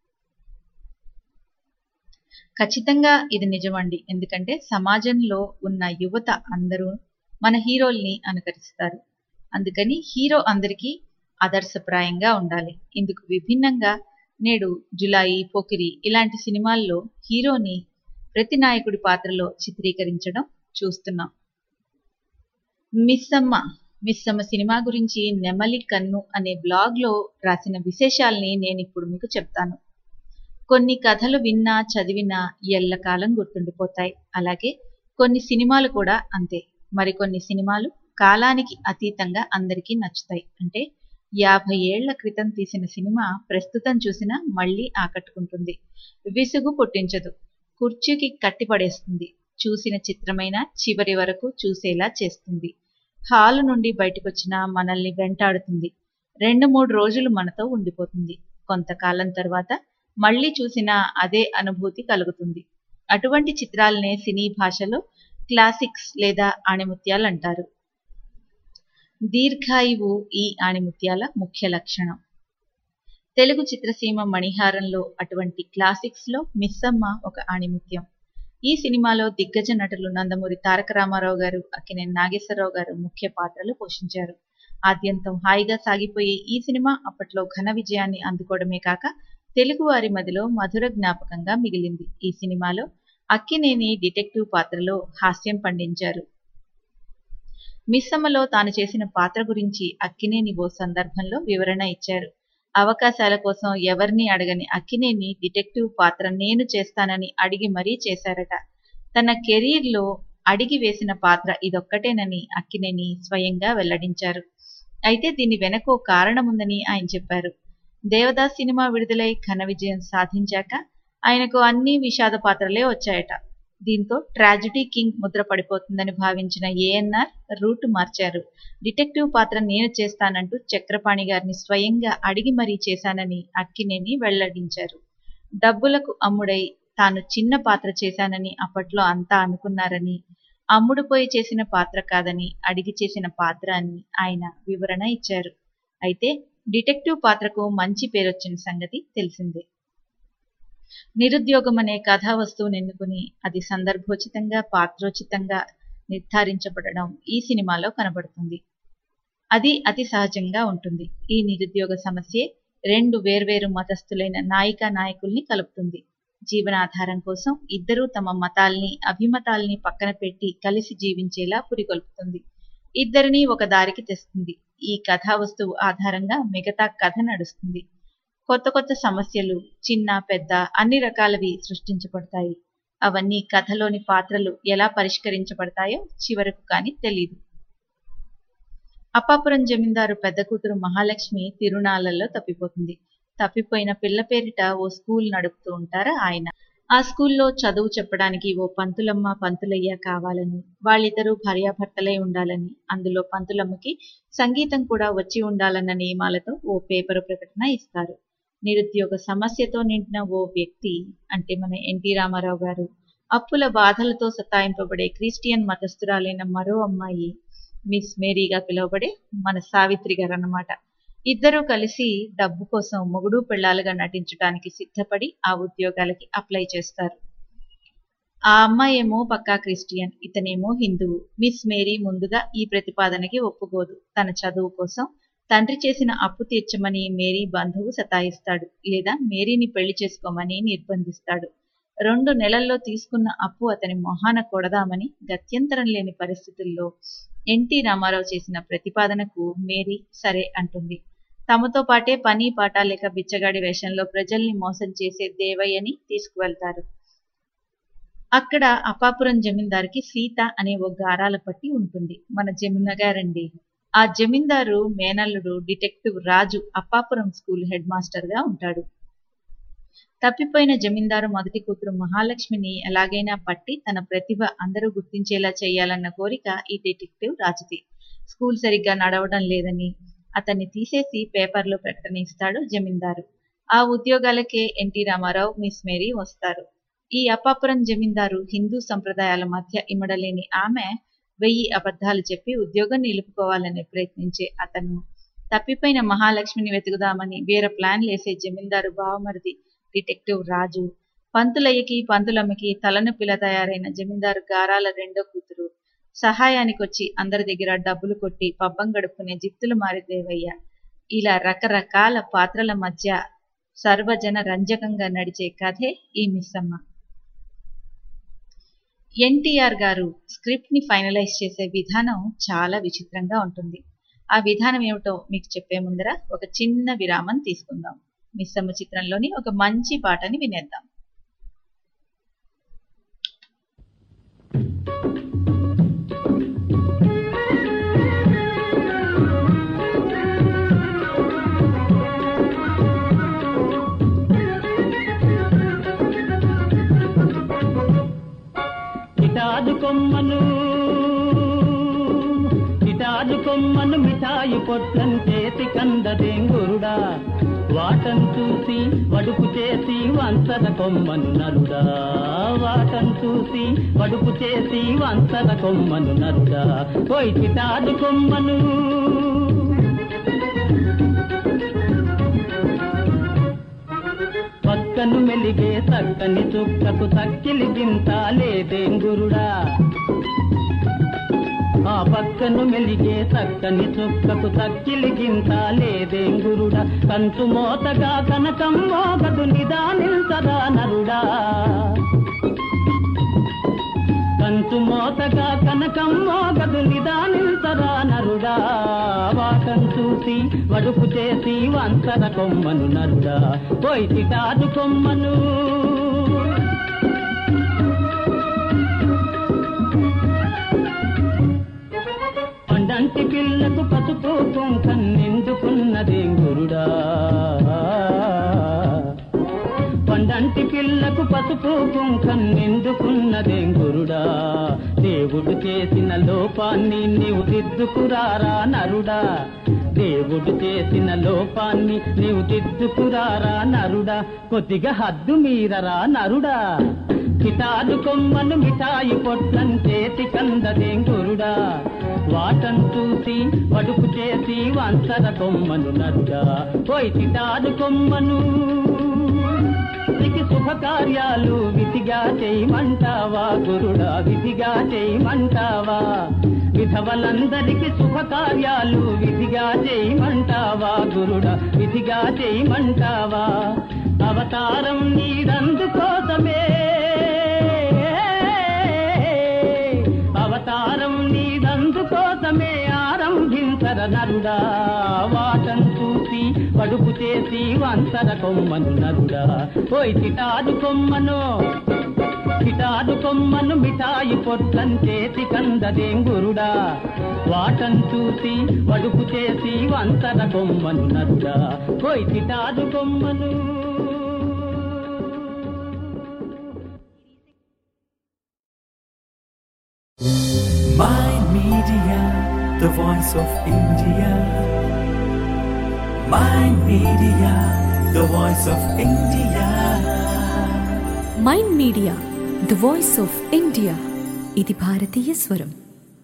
ఖచ్చితంగా ఇది నిజమండి ఎందుకంటే సమాజంలో ఉన్న యువత అందరూ మన హీరోల్ని అనుకరిస్తారు అందుకని హీరో అందరికీ ఆదర్శప్రాయంగా ఉండాలి ఇందుకు విభిన్నంగా నేడు జులాయి పోకిరి ఇలాంటి సినిమాల్లో హీరోని ప్రతి నాయకుడి పాత్రలో చిత్రీకరించడం చూస్తున్నాం మిస్సమ్మ మిస్సమ్మ సినిమా గురించి నెమలి కన్ను అనే బ్లాగ్లో రాసిన విశేషాల్ని నేను ఇప్పుడు మీకు చెప్తాను కొన్ని కథలు విన్నా చదివినా ఎల్లకాలం గుర్తుండిపోతాయి అలాగే కొన్ని సినిమాలు కూడా అంతే మరికొన్ని సినిమాలు కాలానికి అతీతంగా అందరికీ నచ్చుతాయి అంటే యాభై ఏళ్ల క్రితం తీసిన సినిమా ప్రస్తుతం చూసినా మళ్ళీ ఆకట్టుకుంటుంది విసుగు పుట్టించదు కుర్చీకి కట్టిపడేస్తుంది చూసిన చిత్రమైన చివరి వరకు చూసేలా చేస్తుంది హాలు నుండి బయటకొచ్చిన మనల్ని వెంటాడుతుంది రెండు మూడు రోజులు మనతో ఉండిపోతుంది కొంతకాలం తర్వాత మళ్ళీ చూసిన అదే అనుభూతి కలుగుతుంది అటువంటి చిత్రాలనే సినీ భాషలో క్లాసిక్స్ లేదా ఆణిముత్యాలు అంటారు దీర్ఘాయువు ఈ ఆణిముత్యాల ముఖ్య లక్షణం తెలుగు చిత్రసీమ మణిహారంలో అటువంటి క్లాసిక్స్ లో మిస్సమ్మ ఒక ఆణిముత్యం ఈ సినిమాలో దిగ్గజ నటులు నందమూరి తారక రామారావు గారు అక్కినేని నాగేశ్వరరావు గారు ముఖ్య పాత్రలు పోషించారు ఆద్యంతం హాయిగా సాగిపోయే ఈ సినిమా అప్పట్లో ఘన విజయాన్ని అందుకోవడమే కాక తెలుగు వారి మదిలో మధుర జ్ఞాపకంగా మిగిలింది ఈ సినిమాలో అక్కినేని డిటెక్టివ్ పాత్రలో హాస్యం పండించారు మిస్సమ్మలో తాను చేసిన పాత్ర గురించి అక్కినేని ఓ సందర్భంలో వివరణ ఇచ్చారు అవకాశాల కోసం ఎవరిని అడగని అక్కినేని డిటెక్టివ్ పాత్ర నేను చేస్తానని అడిగి మరీ చేశారట తన కెరీర్లో అడిగి వేసిన పాత్ర ఇదొక్కటేనని అక్కినేని స్వయంగా వెల్లడించారు అయితే దీని వెనక ఓ కారణముందని ఆయన చెప్పారు దేవదాస్ సినిమా విడుదలై ఘన విజయం సాధించాక ఆయనకు అన్ని విషాద పాత్రలే వచ్చాయట దీంతో ట్రాజిడీ కింగ్ ముద్ర పడిపోతుందని భావించిన ఏఎన్ఆర్ రూట్ మార్చారు డిటెక్టివ్ పాత్ర నేను చేస్తానంటూ చక్రపాణి గారిని స్వయంగా అడిగి మరీ చేశానని అక్కినేని వెల్లడించారు డబ్బులకు అమ్ముడై తాను చిన్న పాత్ర చేశానని అప్పట్లో అంతా అనుకున్నారని అమ్ముడుపోయి చేసిన పాత్ర కాదని అడిగి చేసిన పాత్ర అని ఆయన వివరణ ఇచ్చారు అయితే డిటెక్టివ్ పాత్రకు మంచి పేరొచ్చిన సంగతి తెలిసిందే నిరుద్యోగం అనే కథా వస్తువును ఎన్నుకుని అది సందర్భోచితంగా పాత్రోచితంగా నిర్ధారించబడడం ఈ సినిమాలో కనబడుతుంది అది అతి సహజంగా ఉంటుంది ఈ నిరుద్యోగ సమస్యే రెండు వేర్వేరు మతస్థులైన నాయిక నాయకుల్ని కలుపుతుంది జీవనాధారం కోసం ఇద్దరూ తమ మతాల్ని అభిమతాల్ని పక్కన పెట్టి కలిసి జీవించేలా పురికొల్పుతుంది ఇద్దరిని ఒక దారికి తెస్తుంది ఈ కథా వస్తువు ఆధారంగా మిగతా కథ నడుస్తుంది కొత్త కొత్త సమస్యలు చిన్న పెద్ద అన్ని రకాలవి సృష్టించబడతాయి అవన్నీ కథలోని పాత్రలు ఎలా పరిష్కరించబడతాయో చివరకు కానీ తెలీదు అప్పాపురం జమీందారు పెద్ద కూతురు మహాలక్ష్మి తిరునాళ్లలో తప్పిపోతుంది తప్పిపోయిన పిల్ల పేరిట ఓ స్కూల్ నడుపుతూ ఉంటారు ఆయన ఆ స్కూల్లో చదువు చెప్పడానికి ఓ పంతులమ్మ పంతులయ్య కావాలని వాళ్ళిద్దరూ భార్యాభర్తలై ఉండాలని అందులో పంతులమ్మకి సంగీతం కూడా వచ్చి ఉండాలన్న నియమాలతో ఓ పేపర్ ప్రకటన ఇస్తారు నిరుద్యోగ సమస్యతో నిండిన ఓ వ్యక్తి అంటే మన ఎన్టీ రామారావు గారు అప్పుల బాధలతో సతాయింపబడే క్రిస్టియన్ మతస్థురాలైన మరో అమ్మాయి మిస్ మేరీగా పిలువబడే మన సావిత్రి గారు అన్నమాట ఇద్దరూ కలిసి డబ్బు కోసం మొగుడు పెళ్లాలుగా నటించడానికి సిద్ధపడి ఆ ఉద్యోగాలకి అప్లై చేస్తారు ఆ అమ్మాయి ఏమో పక్కా క్రిస్టియన్ ఇతనేమో హిందువు మిస్ మేరీ ముందుగా ఈ ప్రతిపాదనకి ఒప్పుకోదు తన చదువు కోసం తండ్రి చేసిన అప్పు తీర్చమని మేరీ బంధువు సతాయిస్తాడు లేదా మేరీని పెళ్లి చేసుకోమని నిర్బంధిస్తాడు రెండు నెలల్లో తీసుకున్న అప్పు అతని మొహాన కొడదామని గత్యంతరం లేని పరిస్థితుల్లో ఎన్టీ రామారావు చేసిన ప్రతిపాదనకు మేరీ సరే అంటుంది తమతో పాటే పని పాట లేక బిచ్చగాడి వేషంలో ప్రజల్ని మోసం చేసే దేవయ్యని తీసుకువెళ్తారు అక్కడ అపాపురం జమీందారుకి సీత అనే ఓ గారాల పట్టి ఉంటుంది మన జమున గారండి ఆ జమీందారు మేనల్లుడు detective Raju Appapuram school head master గా ఉంటాడు తప్పిపోయిన జమీందారు మొదటి కూతురు మహాలక్ష్మిని ఎలాగైనా పట్టి తన ప్రతిభ అందరూ గుర్తించేలా చేయాలన్న కోరిక ఈ డిటెక్టివ్ రాజుది స్కూల్ సరిగ్గా నడవడం లేదని అతన్ని తీసేసి పేపర్లో ప్రకటన ఇస్తాడు జమీందారు ఆ ఉద్యోగాలకే ఎన్టీ రామారావు మిస్ మేరీ వస్తారు ఈ అప్పాపురం జమీందారు హిందూ సంప్రదాయాల మధ్య ఇమడలేని ఆమె వెయ్యి అబద్ధాలు చెప్పి ఉద్యోగం నిలుపుకోవాలని ప్రయత్నించే అతను తప్పిపోయిన మహాలక్ష్మిని వెతుకుదామని వేరే ప్లాన్ లేసే జమీందారు బావమరిది డిటెక్టివ్ రాజు పంతులయ్యకి పంతులమ్మకి తలనొప్పిలా తయారైన జమీందారు గారాల రెండో కూతురు సహాయానికి వచ్చి అందరి దగ్గర డబ్బులు కొట్టి పబ్బం గడుపుకునే జిత్తులు మారి దేవయ్య ఇలా రకరకాల పాత్రల మధ్య సర్వజన రంజకంగా నడిచే కథే ఈ మిస్సమ్మ ఎన్టీఆర్ గారు స్క్రిప్ట్ ని ఫైనలైజ్ చేసే విధానం చాలా విచిత్రంగా ఉంటుంది ఆ విధానం ఏమిటో మీకు చెప్పే ముందర ఒక చిన్న విరామం తీసుకుందాం మిస్సమ్మ చిత్రంలోని ఒక మంచి పాటని వినేద్దాం కిటాదు కొమ్మను కిటాదు కొమ్మను మిఠాయి పొట్లం చేతి కందదేంగురుడా వాటం చూసి వడుపు చేసి వంచర కొమ్మను నరుడా వాటం చూసి వడుపు చేసి వంచర కొమ్మను నరుడా పోయి కిటాదు కొమ్మను పక్కను మెలిగే చక్కని చుక్కకు తక్కిలి గింత లేదేంగురుడా ఆ పక్కను మెలిగే చక్కని చుక్కకు తక్కిలి గింత లేదేంగురుడా కంచు మోతగా కనకం మోగదు నిదానిల్సదా నరుడా కంచు మోతగా కనకం మోగదు నిదానిల్సరా నరుడా వాటం చూసి వడుపు చేసి వంచర కొమ్మను నరుడా పోయి కాదు కొమ్మను పసుపు కుంకం నిండుకున్నదే గురుడా పండంటి పిల్లకు పసుపు కుంకం నిండుకున్నదే గురుడా దేవుడు చేసిన లోపాన్ని నీవు దిద్దుకురారా నరుడా దేవుడు చేసిన లోపాన్ని నీవు దిద్దుకురారా నరుడా కొద్దిగా హద్దు మీరరా నరుడా కిటారు కొమ్మను మిఠాయి పొట్లం చేతి కందదేం గురుడా వాటం చూసి వడుపు చేసి వంచర కొమ్మను నరుడా పోయి కిటారు కొమ్మను విధి శుభకార్యాలు విధిగా చేయమంటావా గురుడా విధిగా చేయమంటావా విధవలందరికి శుభకార్యాలు విధిగా చేయమంటావా గురుడా విధిగా చేయమంటావా అవతారం నీదందుకోసమే అవతారం నీదందుకోసమే ఆరంభించర నరుడా వాటం చూసి పడుపు చేసి వంచర కొమ్మను నరుడా పోయి చిటాదు కొమ్మను చిటాదు కొమ్మను మిఠాయి పొట్లం చేతి కందదేం గురుడా వాటం చూసి వడుపు చేసి వంచర కొమ్మను నరుడా పోయి చిటాదు కొమ్మను Mind Media, the voice of India. Mind Media, the voice of India. Mind Media the voice of India ఇది భారతీయ స్వరం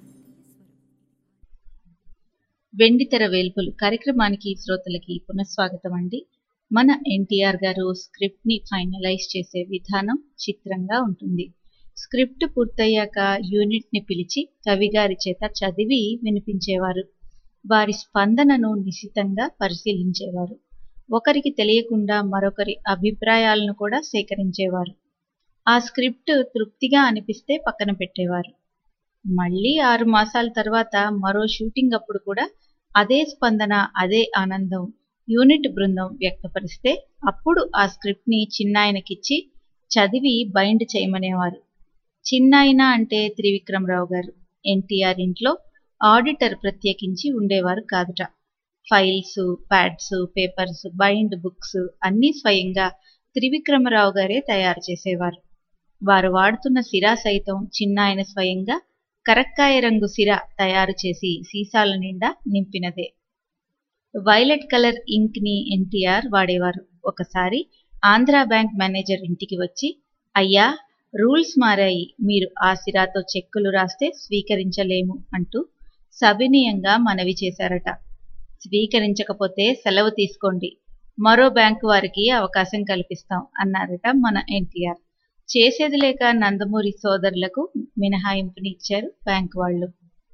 వెండితెర వేల్పులు కార్యక్రమానికి శ్రోతలకి పునఃస్వాగతం అండి మన ఎన్టీఆర్ గారు స్క్రిప్ట్ ని ఫైనలైజ్ చేసే విధానం చిత్రంగా ఉంటుంది స్క్రిప్ట్ పూర్తయ్యాక యూనిట్ ని పిలిచి కవి గారి చేత చదివి వినిపించేవారు వారి స్పందనను నిశితంగా పరిశీలించేవారు ఒకరికి తెలియకుండా మరొకరి అభిప్రాయాలను కూడా సేకరించేవారు ఆ స్క్రిప్ట్ తృప్తిగా అనిపిస్తే పక్కన పెట్టేవారు మళ్ళీ ఆరు మాసాల తర్వాత మరో షూటింగ్ అప్పుడు కూడా అదే స్పందన అదే ఆనందం యూనిట్ బృందం వ్యక్తపరిస్తే అప్పుడు ఆ స్క్రిప్ట్ ని చిన్నాయనకిచ్చి చదివి బైండ్ చేయమనేవారు చిన్నాయన అంటే త్రివిక్రమరావు గారు ఎన్టీఆర్ ఇంట్లో ఆడిటర్ ప్రత్యేకించి ఉండేవారు కాదుట files pads papers bind books అన్నీ స్వయంగా త్రివిక్రమరావు గారే తయారు చేసేవారు వారు వాడుతున్న సిరా సైతం చిన్నాయన స్వయంగా కరక్కాయ రంగు సిర తయారు చేసి సీసాల నిండా నింపినదే వైలెట్ కలర్ ఇంక్ ని ఎన్టీఆర్ వాడేవారు ఒకసారి ఆంధ్రా బ్యాంక్ మేనేజర్ ఇంటికి వచ్చి అయ్యా రూల్స్ మారాయి మీరు ఆ సిరాతో చెక్కులు రాస్తే స్వీకరించలేము అంటూ సవినీయంగా మనవి చేశారట స్వీకరించకపోతే సెలవు తీసుకోండి మరో బ్యాంకు వారికి అవకాశం కల్పిస్తాం అన్నారట మన ఎన్టీఆర్ చేసేది లేక నందమూరి సోదరులకు మినహాయింపుని ఇచ్చారు బ్యాంకు వాళ్ళు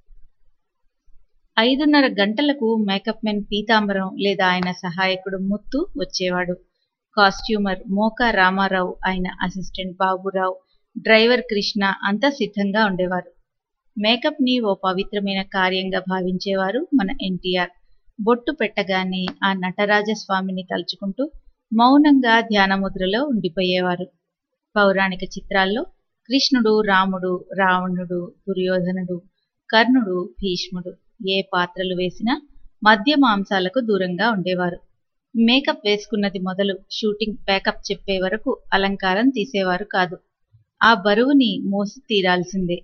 ఐదున్నర గంటలకు మేకప్ మెన్ పీతాంబరం లేదా ఆయన సహాయకుడు ముత్తు వచ్చేవాడు కాస్ట్యూమర్ మోకా రామారావు ఆయన అసిస్టెంట్ బాబురావు డ్రైవర్ కృష్ణ అంతా సిద్ధంగా ఉండేవారు మేకప్ ని ఓ పవిత్రమైన కార్యంగా భావించేవారు మన ఎన్టీఆర్ బొట్టు పెట్టగానే ఆ నటరాజస్వామిని తలుచుకుంటూ మౌనంగా ధ్యానముద్రలో ఉండిపోయేవారు పౌరాణిక చిత్రాల్లో కృష్ణుడు రాముడు రావణుడు దుర్యోధనుడు కర్ణుడు భీష్ముడు ఏ పాత్రలు వేసినా మద్య మాంసాలకు దూరంగా ఉండేవారు మేకప్ వేసుకున్నది మొదలు షూటింగ్ ప్యాకప్ చెప్పే వరకు అలంకారం తీసేవారు కాదు ఆ బరువుని మోసి తీరాల్సిందే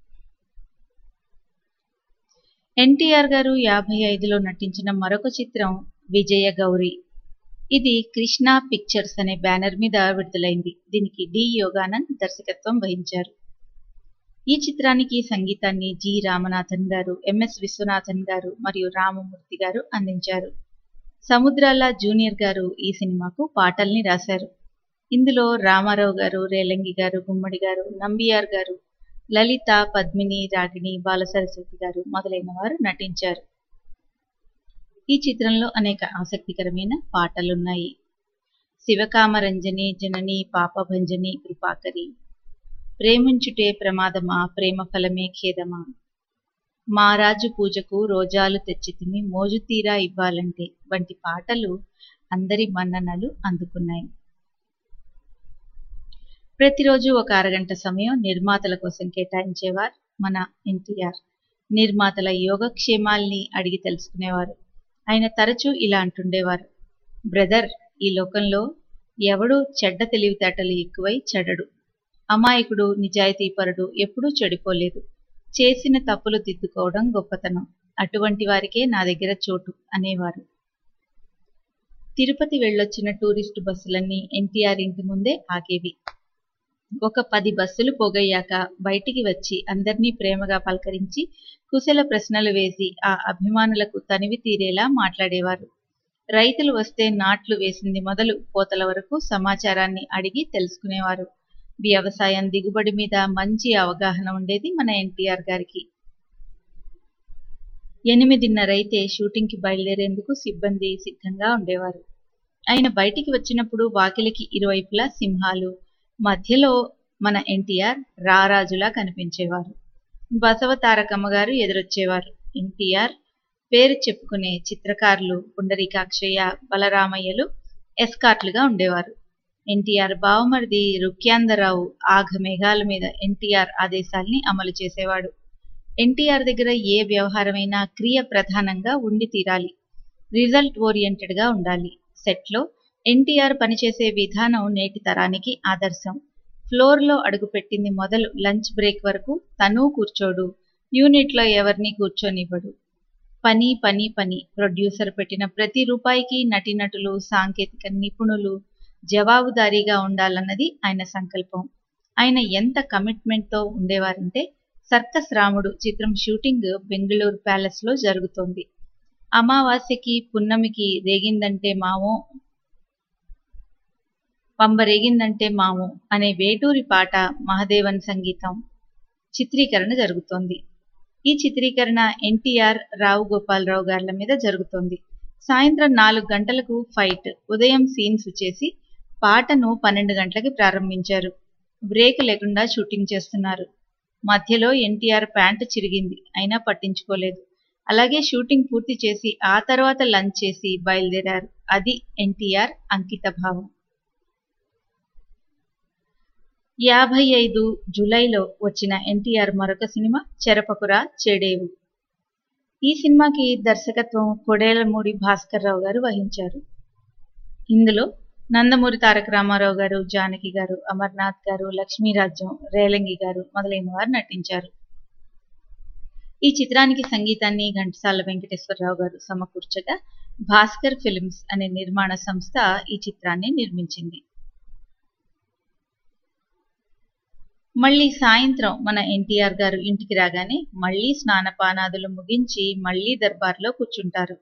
ఎన్టీఆర్ గారు యాభై ఐదులో నటించిన మరొక చిత్రం విజయ గౌరి ఇది కృష్ణ పిక్చర్స్ అనే బ్యానర్ మీద విడుదలైంది దీనికి డి యోగానంద్ దర్శకత్వం వహించారు ఈ చిత్రానికి సంగీతాన్ని జి రామనాథన్ గారు ఎంఎస్ విశ్వనాథన్ గారు మరియు రామమూర్తి గారు అందించారు సముద్రాల జూనియర్ గారు ఈ సినిమాకు పాటల్ని రాశారు ఇందులో రామారావు గారు రేలంగి గారు గుమ్మడి గారు నంబియార్ గారు లలిత పద్మిని రాగిణి బాలసరస్వతి గారు మొదలైన వారు నటించారు ఈ చిత్రంలో అనేక ఆసక్తికరమైన పాటలున్నాయి శివకామరంజని జనని పాపభంజని కృపాకరి ప్రేమించుటే ప్రమాదమా ప్రేమ ఫలమే ఖేదమా మారాజు పూజకు రోజాలు తెచ్చితిమి మోజు తీరా ఇవ్వాలంటే వంటి పాటలు అందరి మన్ననలు అందుకున్నాయి ప్రతిరోజు ఒక అరగంట సమయం నిర్మాతల కోసం కేటాయించేవారు మన ఎన్టీఆర్ నిర్మాతల యోగక్షేమాల్ని అడిగి తెలుసుకునేవారు ఆయన తరచూ ఇలా అంటుండేవారు బ్రదర్ ఈ లోకంలో ఎవడు చెడ్డ తెలివితేటలు ఎక్కువై చెడడు అమాయకుడు నిజాయితీపరుడు ఎప్పుడూ చెడిపోలేదు చేసిన తప్పులు దిద్దుకోవడం గొప్పతనం అటువంటి వారికే నా దగ్గర చోటు అనేవారు తిరుపతి వెళ్ళొచ్చిన టూరిస్టు బస్సులన్నీ ఎన్టీఆర్ ఇంటి ముందే ఆగేవి ఒక పది బస్సులు పోగయ్యాక బయటికి వచ్చి అందర్నీ ప్రేమగా పలకరించి కుశల ప్రశ్నలు వేసి ఆ అభిమానులకు తనివి తీరేలా మాట్లాడేవారు రైతులు వస్తే నాట్లు వేసింది మొదలు కోతల వరకు సమాచారాన్ని అడిగి తెలుసుకునేవారు వ్యవసాయం దిగుబడి మీద మంచి అవగాహన ఉండేది మన ఎన్టీఆర్ గారికి ఎనిమిదిన్నరైతే షూటింగ్కి బయలుదేరేందుకు సిబ్బంది సిద్ధంగా ఉండేవారు ఆయన బయటికి వచ్చినప్పుడు వాకిలికి ఇరువైపులా సింహాలు మధ్యలో మన ఎన్టీఆర్ రారాజులా కనిపించేవారు బసవ తారకమ్మ గారు ఎదురొచ్చేవారు ఎన్టీఆర్ పేరు చెప్పుకునే చిత్రకారులు పుండరీకాక్షయ్య బలరామయ్యలు ఎస్కార్ట్లుగా ఉండేవారు ఎన్టీఆర్ బావమరిది రుక్యాందరావు ఆఘ మేఘాల మీద ఎన్టీఆర్ ఆదేశాల్ని అమలు చేసేవాడు ఎన్టీఆర్ దగ్గర ఏ వ్యవహారమైనా క్రియ ప్రధానంగా ఉండి తీరాలి రిజల్ట్ ఓరియంటెడ్గా ఉండాలి సెట్లో ఎన్టీఆర్ పనిచేసే విధానం నేటి తరానికి ఆదర్శం ఫ్లోర్లో అడుగుపెట్టింది మొదలు లంచ్ బ్రేక్ వరకు తను కూర్చోడు యూనిట్లో ఎవరిని కూర్చోనివ్వడు పని పని పని ప్రొడ్యూసర్ పెట్టిన ప్రతి రూపాయికి నటీనటులు సాంకేతిక నిపుణులు జవాబుదారీగా ఉండాలన్నది ఆయన సంకల్పం ఆయన ఎంత కమిట్మెంట్తో ఉండేవారంటే సర్కస్ రాముడు చిత్రం షూటింగ్ బెంగళూరు ప్యాలెస్లో జరుగుతోంది అమావాస్యకి పున్నమికి రేగిందంటే మావో పంబరేగిందంటే మాము అనే వేటూరి పాట మహదేవన్ సంగీతం చిత్రీకరణ జరుగుతోంది ఈ చిత్రీకరణ ఎన్టీఆర్ రావు గోపాలరావు గార్ల మీద జరుగుతోంది సాయంత్రం నాలుగు గంటలకు ఫైట్ ఉదయం సీన్స్ చేసి పాటను పన్నెండు గంటలకి ప్రారంభించారు బ్రేక్ లేకుండా షూటింగ్ చేస్తున్నారు మధ్యలో ఎన్టీఆర్ ప్యాంట్ చిరిగింది అయినా పట్టించుకోలేదు అలాగే షూటింగ్ పూర్తి చేసి ఆ తర్వాత లంచ్ చేసి బయలుదేరారు అది ఎన్టీఆర్ అంకిత భావం యాభై ఐదు జూలైలో వచ్చిన ఎన్టీఆర్ మరొక సినిమా చెరపకురా చెడేవు ఈ సినిమాకి దర్శకత్వం కొడేలమూడి భాస్కర్ రావు గారు వహించారు ఇందులో నందమూరి తారక రామారావు గారు జానకి గారు అమర్నాథ్ గారు లక్ష్మీరాజ్యం రేలంగి గారు మొదలైన వారు నటించారు ఈ చిత్రానికి సంగీతాన్ని ఘంటసాల వెంకటేశ్వరరావు గారు సమకూర్చగా భాస్కర్ ఫిల్మ్స్ అనే నిర్మాణ సంస్థ ఈ చిత్రాన్ని నిర్మించింది మళ్ళీ సాయంత్రం మన ఎన్టీఆర్ గారు ఇంటికి రాగానే మళ్ళీ స్నానపానాదులు ముగించి మళ్ళీ దర్బార్లో కూర్చుంటారు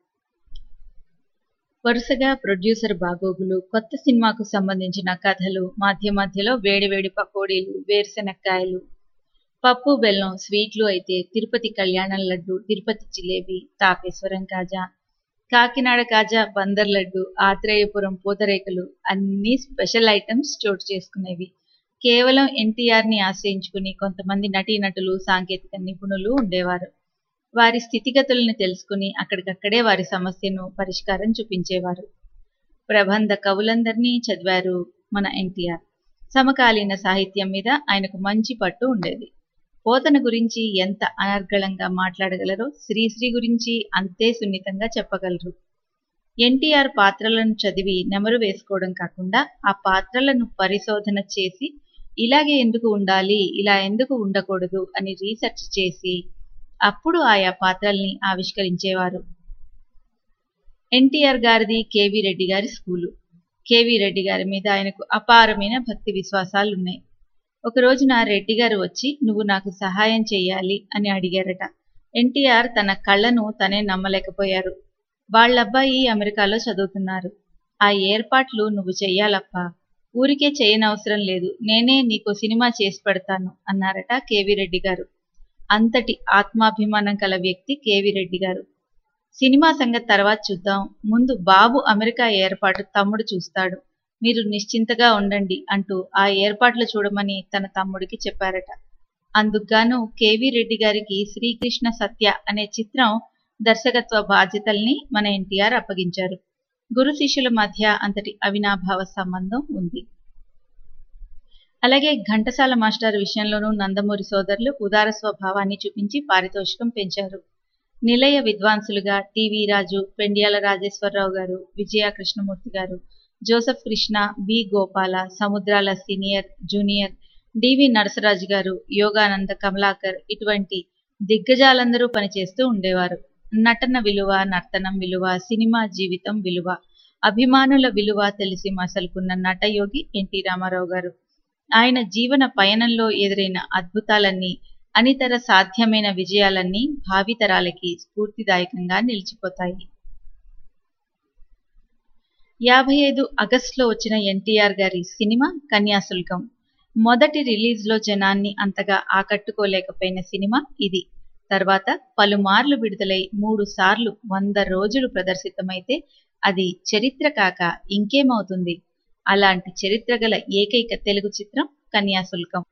వరుసగా ప్రొడ్యూసర్ బాగోగులు కొత్త సినిమాకు సంబంధించిన కథలు మధ్య మధ్యలో వేడివేడి పకోడీలు వేరుశెనక్కాయలు పప్పు బెల్లం స్వీట్లు అయితే తిరుపతి కళ్యాణం లడ్డు తిరుపతి జిలేబీ తాపేశ్వరం కాజా కాకినాడ కాజా బందర్ లడ్డు ఆత్రేయపురం పూతరేకలు అన్ని స్పెషల్ ఐటమ్స్ చోటు చేసుకునేవి కేవలం ఎన్టీఆర్ ని ఆశ్రయించుకుని కొంతమంది నటీనటులు సాంకేతిక నిపుణులు ఉండేవారు వారి స్థితిగతులను తెలుసుకుని అక్కడికక్కడే వారి సమస్యను పరిష్కారం చూపించేవారు ప్రబంధ కవులందరినీ చదివారు మన ఎన్టీఆర్ సమకాలీన సాహిత్యం మీద ఆయనకు మంచి పట్టు ఉండేది పోతన గురించి ఎంత అనర్గళంగా మాట్లాడగలరో శ్రీశ్రీ గురించి అంతే సున్నితంగా చెప్పగలరు ఎన్టీఆర్ పాత్రలను చదివి నెమరు వేసుకోవడం కాకుండా ఆ పాత్రలను పరిశోధన చేసి ఇలాగే ఎందుకు ఉండాలి ఇలా ఎందుకు ఉండకూడదు అని రీసెర్చ్ చేసి అప్పుడు ఆయా పాత్రల్ని ఆవిష్కరించేవారు ఎన్టీఆర్ గారిది కేవీ రెడ్డి గారి స్కూలు కేవీ రెడ్డి గారి మీద ఆయనకు అపారమైన భక్తి విశ్వాసాలు ఉన్నాయి ఒక రోజున రెడ్డి గారు వచ్చి నువ్వు నాకు సహాయం చెయ్యాలి అని అడిగారట ఎన్టీఆర్ తన కళ్ళను తనే నమ్మలేకపోయారు వాళ్ళబ్బాయి అమెరికాలో చదువుతున్నారు ఆ ఏర్పాట్లు నువ్వు చెయ్యాలప్పా ఊరికే చేయనవసరం లేదు నేనే నీకు సినిమా చేసి పెడతాను అన్నారట కేవీ రెడ్డి గారు అంతటి ఆత్మాభిమానం కల వ్యక్తి కేవీ రెడ్డి గారు సినిమా సంగతి తర్వాత చూద్దాం ముందు బాబు అమెరికా ఏర్పాటు తమ్ముడు చూస్తాడు మీరు నిశ్చింతగా ఉండండి అంటూ ఆ ఏర్పాట్లు చూడమని తన తమ్ముడికి చెప్పారట అందుకుగాను కేవీ రెడ్డి గారికి శ్రీకృష్ణ సత్య అనే చిత్రం దర్శకత్వ బాధ్యతల్ని మన ఎన్టీఆర్ అప్పగించారు గురు శిష్యుల మధ్య అంతటి అవినాభావ సంబంధం ఉంది అలాగే ఘంటసాల మాస్టర్ విషయంలోనూ నందమూరి సోదరులు ఉదార స్వభావాన్ని చూపించి పారితోషికం పెంచారు నిలయ విద్వాంసులుగా T V Raju Pendyala Rajeswararao garu Vijaya Krishnamurthy garu Joseph Krishna B Gopala Samudrala senior junior D V Narasaraju garu Yogananda Kamalakar ఇటువంటి దిగ్గజాలందరూ పనిచేస్తూ ఉండేవారు నటన విలువ నర్తనం విలువ సినిమా జీవితం విలువ అభిమానుల విలువ తెలిసి మసలుకున్న నటయోగి ఎన్టీ రామారావు గారు ఆయన జీవన పయనంలో ఎదురైన అద్భుతాలన్నీ అనితర సాధ్యమైన విజయాలన్నీ భావితరాలకి స్ఫూర్తిదాయకంగా నిలిచిపోతాయి యాభై ఐదు ఆగస్టులో వచ్చిన ఎన్టీఆర్ గారి సినిమా కన్యాశుల్కం మొదటి రిలీజ్లో జనాన్ని అంతగా ఆకట్టుకోలేకపోయిన సినిమా ఇది తర్వాత పలుమార్లు విడుదలై మూడు సార్లు వంద రోజులు ప్రదర్శితమైతే అది చరిత్ర కాక ఇంకేమవుతుంది అలాంటి చరిత్ర గల ఏకైక తెలుగు చిత్రం కన్యాశుల్కం